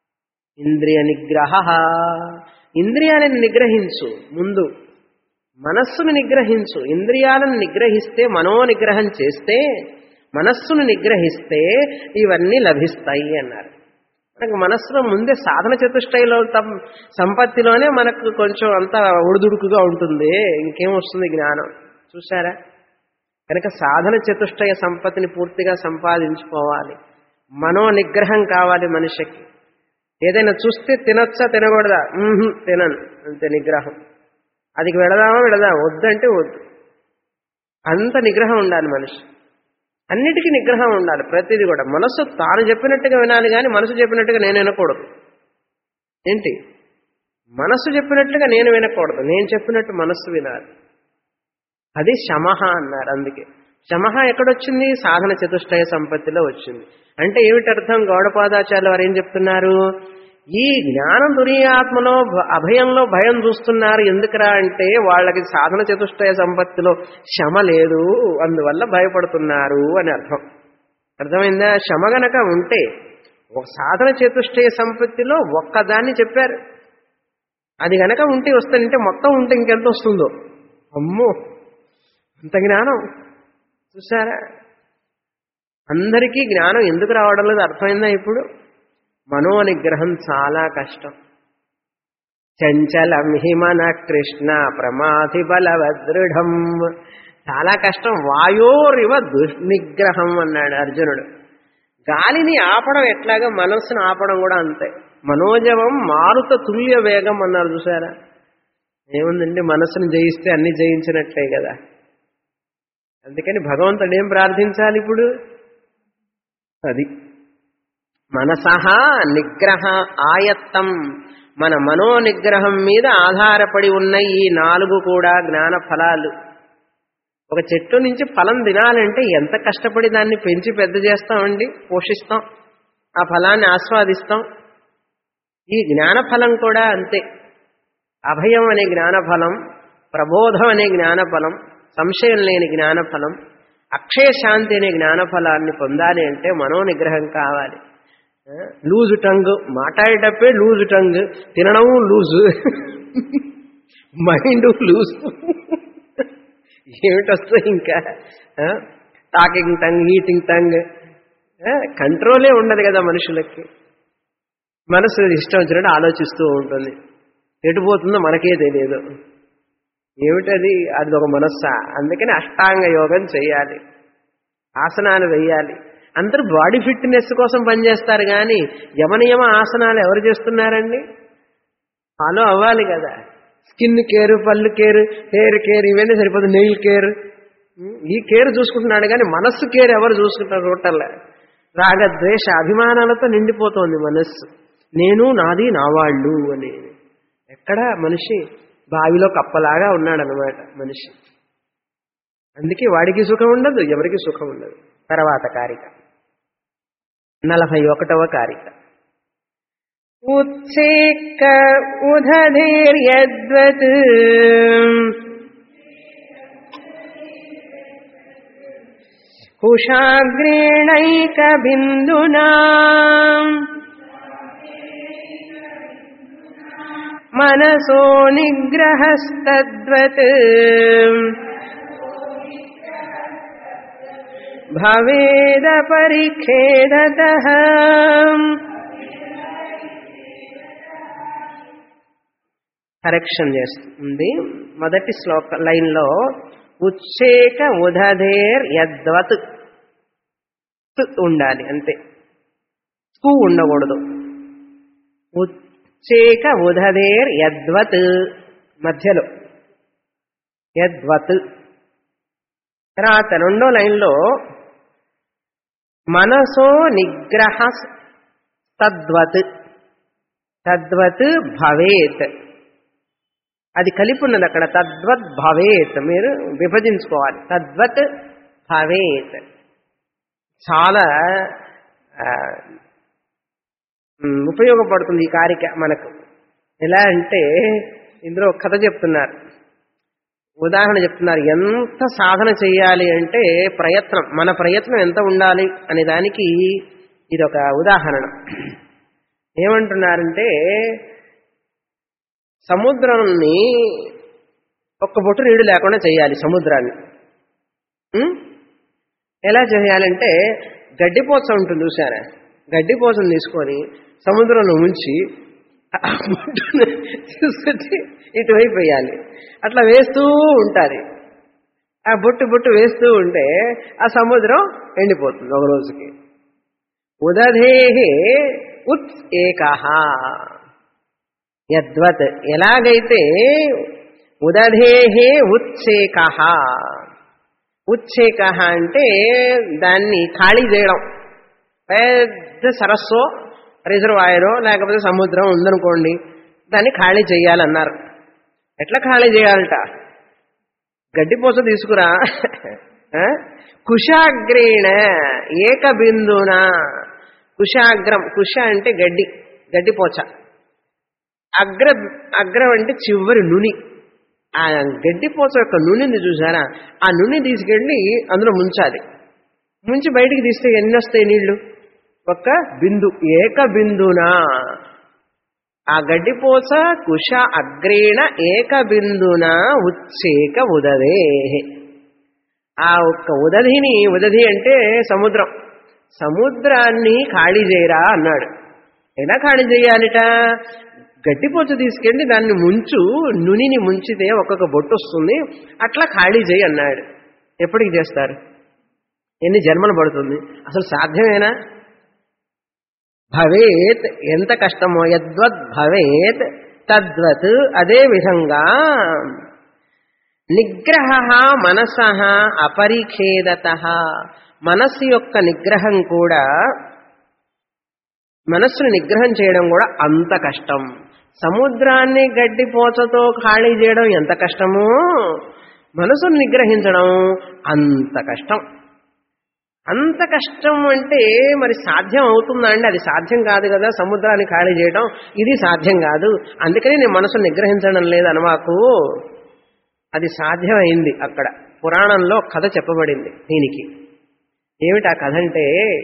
ఇంద్రియ నిగ్రహ ఇంద్రియాలను నిగ్రహించు ముందు మనస్సును నిగ్రహించు ఇంద్రియాలను నిగ్రహిస్తే మనో నిగ్రహం చేస్తే మనస్సును నిగ్రహిస్తే ఇవన్నీ లభిస్తాయి అన్నారు మనకు మనస్సులో ముందే సాధన చతుష్టయంలో తం- సంపత్తిలోనే మనకు కొంచెం అంత ఉడుదుడుకుగా ఉంటుంది ఇంకేం వస్తుంది జ్ఞానం చూసారా కనుక సాధన చతుష్టయ సంపత్తిని పూర్తిగా సంపాదించుకోవాలి మనో నిగ్రహం కావాలి మనిషికి ఏదైనా చూస్తే తినొచ్చా తినకూడదా మ్మ్హ్, తినను అంతే నిగ్రహం అది వెళదామా వెళదాం వద్దంటే వద్దు అంత నిగ్రహం ఉండాలి మనిషి అన్నిటికీ నిగ్రహం ఉండాలి ప్రతిదీ కూడా మనసు తాను చెప్పినట్టుగా వినాలి కానీ మనసు చెప్పినట్టుగా నేను వినకూడదు ఏంటి మనసు చెప్పినట్లుగా నేను వినకూడదు నేను చెప్పినట్టు మనస్సు వినాలి అది శమహ అన్నారు అందుకే శమహ ఎక్కడొచ్చింది సాధన చతుష్టయ సంపత్తిలో వచ్చింది అంటే ఏమిటి అర్థం గౌడపాదాచార్య వారు ఏం చెప్తున్నారు ఈ జ్ఞానం దుర్యాత్మలో భ- అభయంలో భయం చూస్తున్నారు ఎందుకురా అంటే వాళ్ళకి సాధన చతుష్టయ సంపత్తిలో శమ లేదు అందువల్ల భయపడుతున్నారు అని అర్థం అర్థమైందా శమ గనక ఉంటే ఒక సాధన చతుష్టయ సంపత్తిలో ఒక్కదాన్ని చెప్పారు అది గనక ఉంటే వస్తుంటే మొత్తం ఉంటే ఇంకెంత వస్తుందో అమ్మో అంత జ్ఞానం చూసారా అందరికీ జ్ఞానం ఎందుకు రావడం లేదు అర్థమైందా ఇప్పుడు మనోనిగ్రహం చాలా కష్టం చంచలం హిమన కృష్ణ ప్రమాధి బలవదృఢం చాలా కష్టం వాయోరివ దుర్నిగ్రహం అన్నాడు అర్జునుడు గాలిని ఆపడం ఎట్లాగా మనస్సును ఆపడం కూడా అంతే మనోజవం మారుత తుల్య వేగం అన్నారు చూసారా ఏముందండి మనస్సును జయిస్తే అన్ని జయించినట్లే కదా అందుకని భగవంతుడు ఏం ప్రార్థించాలి ఇప్పుడు అది మనసహ నిగ్రహ ఆయత్తం మన మనో నిగ్రహం మీద ఆధారపడి ఉన్న ఈ నాలుగు కూడా జ్ఞాన ఫలాలు ఒక చెట్టు నుంచి ఫలం తినాలంటే ఎంత కష్టపడి దాన్ని పెంచి పెద్ద చేస్తామండి పోషిస్తాం ఆ ఫలాన్ని ఆస్వాదిస్తాం ఈ జ్ఞాన ఫలం కూడా అంతే అభయం అనే జ్ఞానఫలం ప్రబోధం అనే జ్ఞానఫలం సంశయం లేని జ్ఞానఫలం అక్షయ శాంతి అనే జ్ఞానఫలాన్ని పొందాలి అంటే మనోనిగ్రహం కావాలి లూజు టంగ్ మాట్లాడేటప్పుడే లూజు టంగ్ తినడం లూజు మైండ్ లూజ్ ఏమిటొస్తాయి ఇంకా టాకింగ్ టంగ్ ఈటింగ్ టంగ్ కంట్రోలే ఉండదు కదా మనుషులకి మనసు ఇష్టం వచ్చినట్టు ఆలోచిస్తూ ఉంటుంది ఎటు పోతుందో మనకే తెలియదు ఏమిటది అది ఒక మనస్సా అందుకని అష్టాంగ యోగం చేయాలి ఆసనాలు వేయాలి అందరూ బాడీ ఫిట్నెస్ కోసం పనిచేస్తారు కానీ యమనియమ ఆసనాలు ఎవరు చేస్తున్నారండి ఫాలో అవ్వాలి కదా స్కిన్ కేర్ పళ్ళు కేర్ హెయిర్ కేర్ ఇవన్నీ సరిపోతుంది నెయిల్ కేర్ ఈ కేర్ చూసుకుంటున్నాడు కానీ మనస్సు కేర్ ఎవరు చూసుకుంటారు రోటల్ల రాగద్వేష అభిమానాలతో నిండిపోతోంది మనస్సు నేను నాది నా వాళ్ళు అని ఎక్కడ మనిషి బావిలో కప్పలాగా ఉన్నాడనమాట మనిషి అందుకే వాడికి సుఖం ఉండదు ఎవరికి సుఖం ఉండదు తర్వాత కారిక నలభై ఒకటవ కారిక ఉత్సేక ఉదధీర్యద్వత్ కుషాగ్రేణైక బిందునా మనసో నిగ్రహస్తద్వత్ భవేద పరిఖేదత కరెక్షన్ చేస్తుంది మొదటి శ్లోక లైన్లో ఉచ్చేక ఉదధేర్ యద్వత్ త్ ఉండాలి అంతే కు ఉండకూడదు ఉచ్చేక ఉదధేర్ యద్వత్ మధ్యలో యద్వత్ తర్వాత రెండో లైన్లో మనసో నిగ్రహ తద్వత్ తద్వత్ భవేత్ అది కలిపి ఉన్నది అక్కడ తద్వత్ భవేత్ మీరు విభజించుకోవాలి తద్వత్ భవేత్ చాలా ఆ, ఉమ్, ఉపయోగపడుతుంది ఈ కారిక మనకు ఎలా అంటే ఇందులో ఒక కథ చెప్తున్నారు ఉదాహరణ చెప్తున్నారు ఎంత సాధన చేయాలి అంటే ప్రయత్నం మన ప్రయత్నం ఎంత ఉండాలి అనే దానికి ఇది ఒక ఉదాహరణ ఏమంటున్నారంటే సముద్రాన్ని ఒక్క బొట్టు నీళ్లు లేకుండా చేయాలి సముద్రాన్ని ఉం? ఎలా చేయాలంటే గడ్డిపోచ ఉంటుంది చూసారా గడ్డిపోచను తీసుకొని సముద్రంలో ఉంచి ఆ బొట్టును తీసుకొచ్చి ఇటువైపు వేయాలి అట్లా వేస్తూ ఉంటుంది ఆ బొట్టు బొట్టు వేస్తూ ఉంటే ఆ సముద్రం ఎండిపోతుంది ఒక రోజుకి ఉదధేహే ఉత్ ఏకహ యద్వత్ ఎలాగైతే ఉదధేహే ఉత్సేక ఉత్సేక అంటే దాన్ని ఖాళీ చేయడం పెద్ద సరస్సో రిజర్వాయరో లేకపోతే సముద్రం ఉందనుకోండి దాన్ని ఖాళీ చేయాలన్నారు ఎట్లా ఖాళీ చేయాలట గడ్డిపోస తీసుకురా ఆ? కుశాగ్రేణ ఏక బిందున కుశాగ్రం కుష అంటే గడ్డి గడ్డిపోచ అగ్ర అగ్రం అంటే చివరి నుని ఆ గడ్డిపోచ యొక్క నునిని చూసారా ఆ నుని తీసుకెళ్ళి అందులో ముంచాలి ముంచి బయటికి తీస్తే ఎన్ని వస్తాయి నీళ్లు ఒక్క బిందు ఏక బిందునా ఆ గడ్డిపోస కుశ అగ్రేణ ఏక బిందున ఉచ్చేక ఉదదే ఆ ఒక్క ఉదధిని ఉదధి అంటే సముద్రం సముద్రాన్ని ఖాళీ చేయరా అన్నాడు ఎలా ఖాళీ చేయాలిట గడ్డిపోచ తీసుకెళ్ళి దాన్ని ముంచు నునిని ముంచితే ఒక్కొక్క బొట్టు వస్తుంది అట్లా ఖాళీ చేయి అన్నాడు ఎప్పటికి చేస్తారు ఎన్ని జన్మలు పడుతుంది అసలు సాధ్యమేనా భవేత్ ఎంత కష్టమో యద్వద్ భవేత్ తద్వత్ అదే విధంగా నిగ్రహ మనస అపరిఖేదత మనస్సు యొక్క నిగ్రహం కూడా మనస్సును నిగ్రహం చేయడం కూడా అంత కష్టం సముద్రాన్ని గడ్డిపోచతో ఖాళీ చేయడం ఎంత కష్టమో మనసును నిగ్రహించడం అంత కష్టం అంత కష్టం అంటే మరి సాధ్యం అవుతుందా అండి అది సాధ్యం కాదు కదా సముద్రాన్ని ఖాళీ చేయడం ఇది సాధ్యం కాదు అందుకని నేను మనసును నిగ్రహించడం లేదు అనమాకు అది సాధ్యమైంది అక్కడ పురాణంలో కథ చెప్పబడింది దీనికి ఏమిటి ఆ కథ అంటే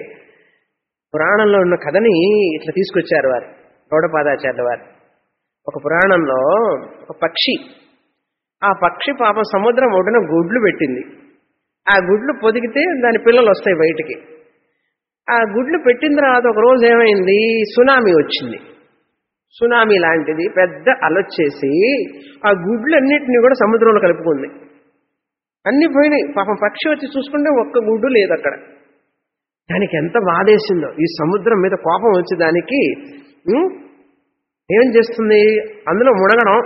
పురాణంలో ఉన్న కథని ఇట్లా తీసుకొచ్చారు వారు గౌడపాదాచార్యుల వారు ఒక పురాణంలో ఒక పక్షి ఆ పక్షి పాపం సముద్రం ఒడ్డున గుడ్లు పెట్టింది ఆ గుడ్లు పొదిగితే దాని పిల్లలు వస్తాయి బయటికి ఆ గుడ్లు పెట్టిన తర్వాత ఒక రోజు ఏమైంది సునామీ వచ్చింది సునామీ లాంటిది పెద్ద అలొచ్చేసి ఆ గుడ్లన్నిటిని కూడా సముద్రంలో కలుపుకుంది అన్ని పోయినాయి పాపం పక్షి వచ్చి చూసుకుంటే ఒక్క గుడ్డు లేదు అక్కడ దానికి ఎంత బాధేసిందో ఈ సముద్రం మీద కోపం వచ్చి దానికి ఉం? ఏం చేస్తుంది అందులో మునగడం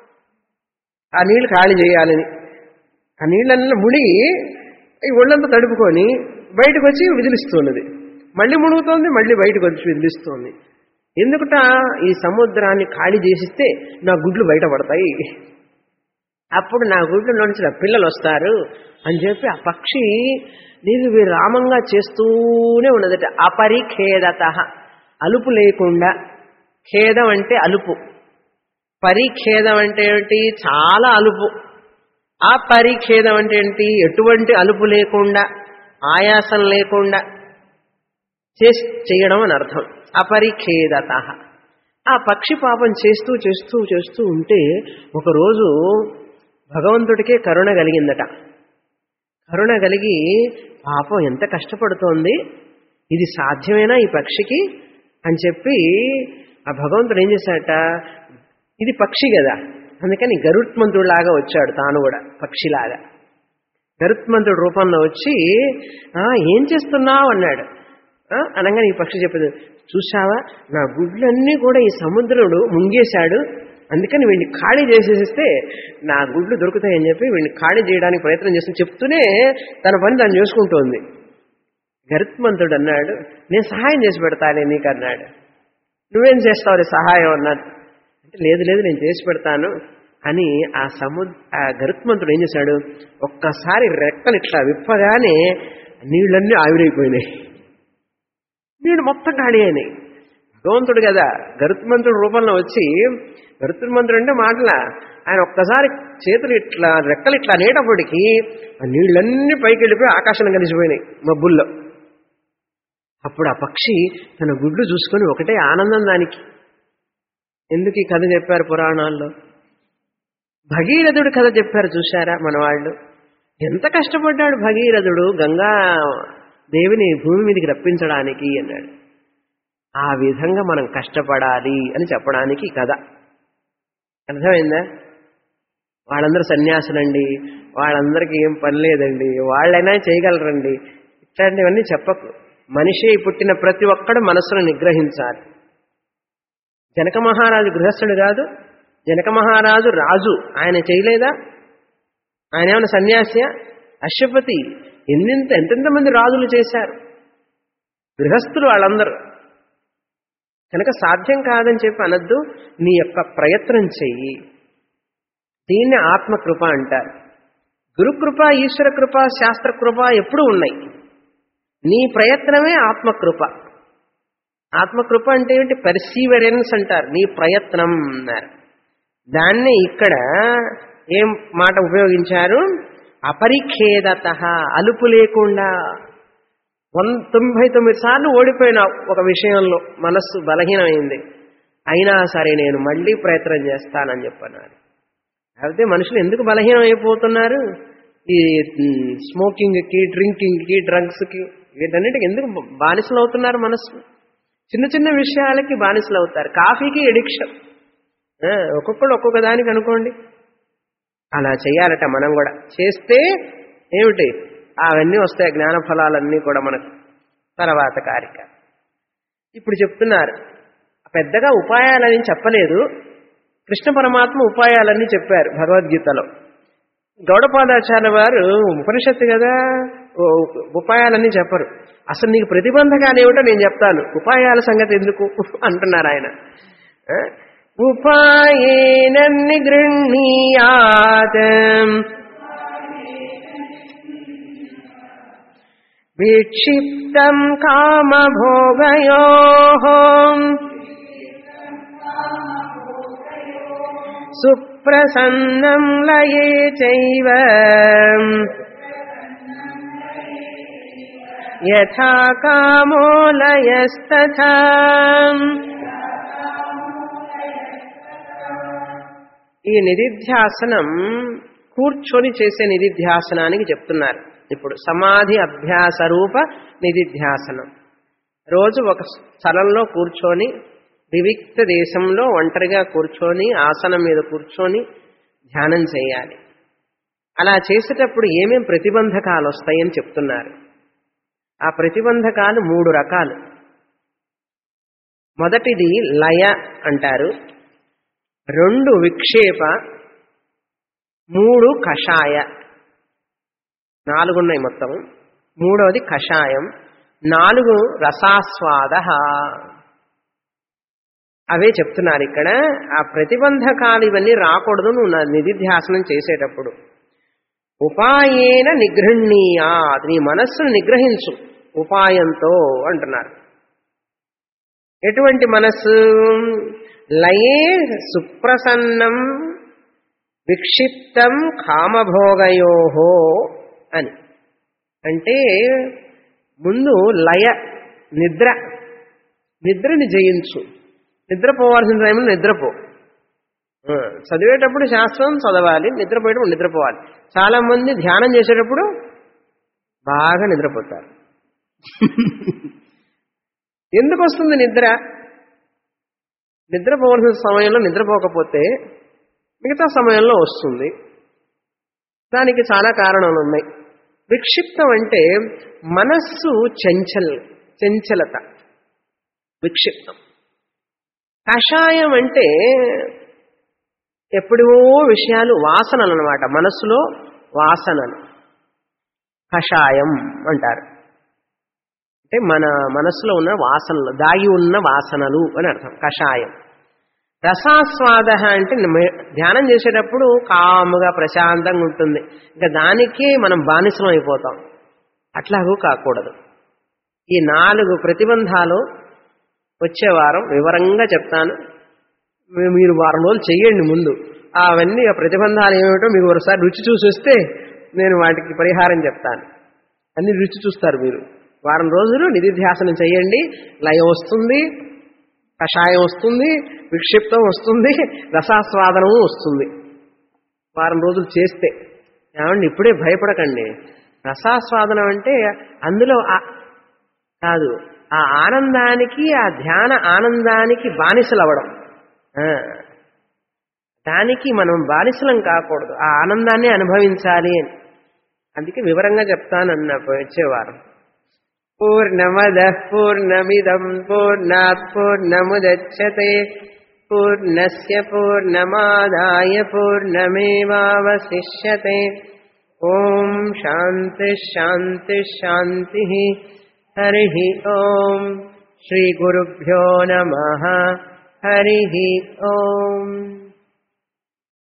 ఆ నీళ్లు ఖాళీ చేయాలని ఆ నీళ్ళన్నీ మునిగి ఈ ఒళ్ళంతా తడుపుకొని బయటకు వచ్చి విదిలిస్తున్నది మళ్ళీ మునుగుతోంది మళ్ళీ బయటకు వచ్చి విదిలిస్తోంది ఎందుకుట ఈ సముద్రాన్ని ఖాళీ చేసిస్తే నా గుడ్లు బయటపడతాయి అప్పుడు నా గుడ్ల నుంచి నా పిల్లలు వస్తారు అని చెప్పి ఆ పక్షి నీరు విరామంగా చేస్తూనే ఉన్నదట అపరిఖేదత అలుపు లేకుండా ఖేదం అంటే అలుపు పరిఖేదం అంటే ఏంటి చాలా అలుపు ఆ పరిఖేదం అంటే ఏంటి ఎటువంటి అలుపు లేకుండా ఆయాసం లేకుండా చేసి చేయడం అని అర్థం అపరిఖేదత ఆ పక్షి పాపం చేస్తూ చేస్తూ చేస్తూ ఉంటే ఒకరోజు భగవంతుడికే కరుణ కలిగిందట కరుణ కలిగి పాపం ఎంత కష్టపడుతోంది ఇది సాధ్యమేనా ఈ పక్షికి అని చెప్పి ఆ భగవంతుడు ఏం చేశాడట ఇది పక్షి కదా అందుకని గరుత్మంతుడిలాగా వచ్చాడు తాను కూడా పక్షిలాగా గరుత్మంతుడి రూపంలో వచ్చి "ఆ, ఏం చేస్తున్నావు అన్నాడు ఆ, అనగానే ఈ పక్షి చెప్పింది చూసావా నా గుడ్లన్నీ కూడా ఈ సముద్రుడు ముంగేశాడు అందుకని వీడిని ఖాళీ చేసేసిస్తే నా గుడ్లు దొరుకుతాయని చెప్పి వీడిని ఖాళీ చేయడానికి ప్రయత్నం చేసి చెప్తూనే తన పని తను చేసుకుంటోంది గరుత్మంతుడు అన్నాడు నేను సహాయం చేసి పెడతానే నీకు అన్నాడు నువ్వేం చేస్తావు సహాయం అన్నాడు అంటే లేదు లేదు నేను చేసి పెడతాను అని ఆ సము ఆ గరుత్మంతుడు ఏం చేశాడు ఒక్కసారి రెక్కలు ఇట్లా విప్పగానే నీళ్ళన్నీ ఆవిరైపోయినాయి నీళ్ళు మొత్తం ఖాళీ అయినాయి భగవంతుడు కదా గరుత్మంతుడు రూపంలో వచ్చి గరుత్మంతుడు అంటే మాటల ఆయన ఒక్కసారి చేతులు ఇట్లా రెక్కలు ఇట్లా అనేటప్పటికీ ఆ నీళ్ళన్నీ పైకి వెళ్ళిపోయి ఆకాశం కలిసిపోయినాయి మబ్బుల్లో అప్పుడు ఆ పక్షి తన గుడ్లు చూసుకొని ఒకటే ఆనందం దానికి ఎందుకు ఈ కథ చెప్పారు పురాణాల్లో భగీరథుడు కథ చెప్పారు చూశారా మన వాళ్ళు ఎంత కష్టపడ్డాడు భగీరథుడు గంగా దేవిని భూమి మీదకి రప్పించడానికి అన్నాడు ఆ విధంగా మనం కష్టపడాలి అని చెప్పడానికి ఈ కథ అర్థమైందా వాళ్ళందరూ సన్యాసులండి వాళ్ళందరికీ ఏం పని లేదండి వాళ్ళైనా చేయగలరండి ఇట్లాంటివన్నీ చెప్పకు మనిషి పుట్టిన ప్రతి ఒక్కడు మనస్సును నిగ్రహించాలి జనక మహారాజు గృహస్థుడు కాదు జనక మహారాజు రాజు ఆయన చేయలేదా ఆయన ఏమైనా సన్యాస్య అశ్వపతి ఎన్నింత ఎంతెంత మంది రాజులు చేశారు గృహస్థులు వాళ్ళందరూ కనుక సాధ్యం కాదని చెప్పి అనద్దు నీ యొక్క ప్రయత్నం చెయ్యి దీన్ని ఆత్మకృప అంటారు గురుకృప ఈశ్వర కృప శాస్త్ర కృప ఎప్పుడూ ఉన్నాయి నీ ప్రయత్నమే ఆత్మకృప ఆత్మకృప అంటే ఏంటి పర్సీవరెన్స్ అంటారు నీ ప్రయత్నం అన్నారు దాన్ని ఇక్కడ ఏం మాట ఉపయోగించారు అపరిఖేదత అలుపు లేకుండా వన్ తొంభై తొమ్మిది సార్లు ఓడిపోయిన ఒక విషయంలో మనస్సు బలహీనమైంది అయినా సరే నేను మళ్ళీ ప్రయత్నం చేస్తానని చెప్పన్నారు అయితే మనుషులు ఎందుకు బలహీనం అయిపోతున్నారు ఈ స్మోకింగ్కి డ్రింకింగ్కి డ్రగ్స్కి వీటన్నిటికి ఎందుకు బానిసలు అవుతున్నారు మనస్సు చిన్న చిన్న విషయాలకి బానిసలు అవుతారు కాఫీకి ఎడిక్షన్ ఒక్కొక్కడు ఒక్కొక్క దానికి అనుకోండి అలా చేయాలట మనం కూడా చేస్తే ఏమిటి అవన్నీ వస్తాయి జ్ఞాన ఫలాలన్నీ కూడా మనకు తర్వాత కారిక ఇప్పుడు చెప్తున్నారు పెద్దగా ఉపాయాలని చెప్పలేదు కృష్ణ పరమాత్మ ఉపాయాలన్నీ చెప్పారు భగవద్గీతలో గౌడపాదాచార్య వారు ఉపనిషత్తు కదా ఉపాయాలన్నీ చెప్పరు అసలు నీకు ప్రతిబంధకాలు ఏమిటో నేను చెప్తాను ఉపాయాల సంగతి ఎందుకు అంటున్నారు ఆయన ఉపాయేన నిగృహ్ణీయాత్ విక్షిప్తం కామభోగయో సుప్రసన్నం లయే చైవ యథా కామో లయస్తథా ఈ నిధిధ్యాసనం కూర్చొని చేసే నిధిధ్యాసనానికి చెప్తున్నారు ఇప్పుడు సమాధి అభ్యాస రూప నిధిధ్యాసనం రోజు ఒక స్థలంలో కూర్చొని వివిక్త దేశంలో ఒంటరిగా కూర్చొని ఆసనం మీద కూర్చొని ధ్యానం చేయాలి అలా చేసేటప్పుడు ఏమేం ప్రతిబంధకాలు వస్తాయని చెప్తున్నారు ఆ ప్రతిబంధకాలు మూడు రకాలు మొదటిది లయ అంటారు రెండు విక్షేప మూడు కషాయ నాలుగున్నాయి మొత్తం మూడవది కషాయం నాలుగు రసాస్వాద అవే చెప్తున్నారు ఇక్కడ ఆ ప్రతిబంధకాలు ఇవన్నీ రాకూడదు నువ్వు నా నిధిధ్యాసనం చేసేటప్పుడు ఉపాయేన నిగృహణీయా నీ మనస్సును నిగ్రహించు ఉపాయంతో అంటున్నారు ఎటువంటి మనస్సు లయే సుప్రసన్నం విక్షిప్తం కామభోగయోహో అని అంటే ముందు లయ నిద్ర నిద్రని జయించు నిద్రపోవాల్సిన టైంలో నిద్రపో చదివేటప్పుడు శాస్త్రం చదవాలి నిద్రపోయేటప్పుడు నిద్రపోవాలి చాలా మంది ధ్యానం చేసేటప్పుడు బాగా నిద్రపోతారు ఎందుకు వస్తుంది నిద్ర నిద్రపోవాల్సిన సమయంలో నిద్రపోకపోతే మిగతా సమయంలో వస్తుంది దానికి చాలా కారణాలు ఉన్నాయి విక్షిప్తం అంటే మనస్సు చంచల్ చంచలత విక్షిప్తం కషాయం అంటే ఎప్పుడో విషయాలు వాసనలు అనమాట మనస్సులో వాసనలు కషాయం అంటారు అంటే మన మనస్సులో ఉన్న వాసనలు దాగి ఉన్న వాసనలు అని అర్థం కషాయం రసాస్వాద అంటే ధ్యానం చేసేటప్పుడు కాముగా ప్రశాంతంగా ఉంటుంది ఇంకా దానికే మనం బానిసం అయిపోతాం అట్లాగూ కాకూడదు ఈ నాలుగు ప్రతిబంధాలు వచ్చే వారం వివరంగా చెప్తాను మీరు వారం రోజులు చెయ్యండి ముందు అవన్నీ ఆ ప్రతిబంధాలు ఏమిటో మీకు ఒకసారి రుచి చూసి వస్తే నేను వాటికి పరిహారం చెప్తాను అన్ని రుచి చూస్తారు మీరు వారం రోజులు నిధిధ్యాసనం చేయండి లయం వస్తుంది కషాయం వస్తుంది విక్షిప్తం వస్తుంది రసాస్వాదనము వస్తుంది వారం రోజులు చేస్తే ఏమండి ఇప్పుడే భయపడకండి రసాస్వాదనం అంటే అందులో ఆ- కాదు ఆ ఆనందానికి ఆ ధ్యాన ఆనందానికి బానిసలు అవ్వడం ఆ. దానికి మనం బానిసలం కాకూడదు ఆ ఆనందాన్ని అనుభవించాలి అని అందుకే వివరంగా చెప్తానన్న వచ్చేవారం పూర్ణమద పూర్ణమిదం పూర్ణాత్ పూర్ణముదచ్చతే పూర్ణస్య పూర్ణమాదాయ పూర్ణమేవావశిష్యతే ఓం శాంతి శాంతి శాంతి హరి ఓం శ్రీ గురుభ్యో నమ హరి ఓం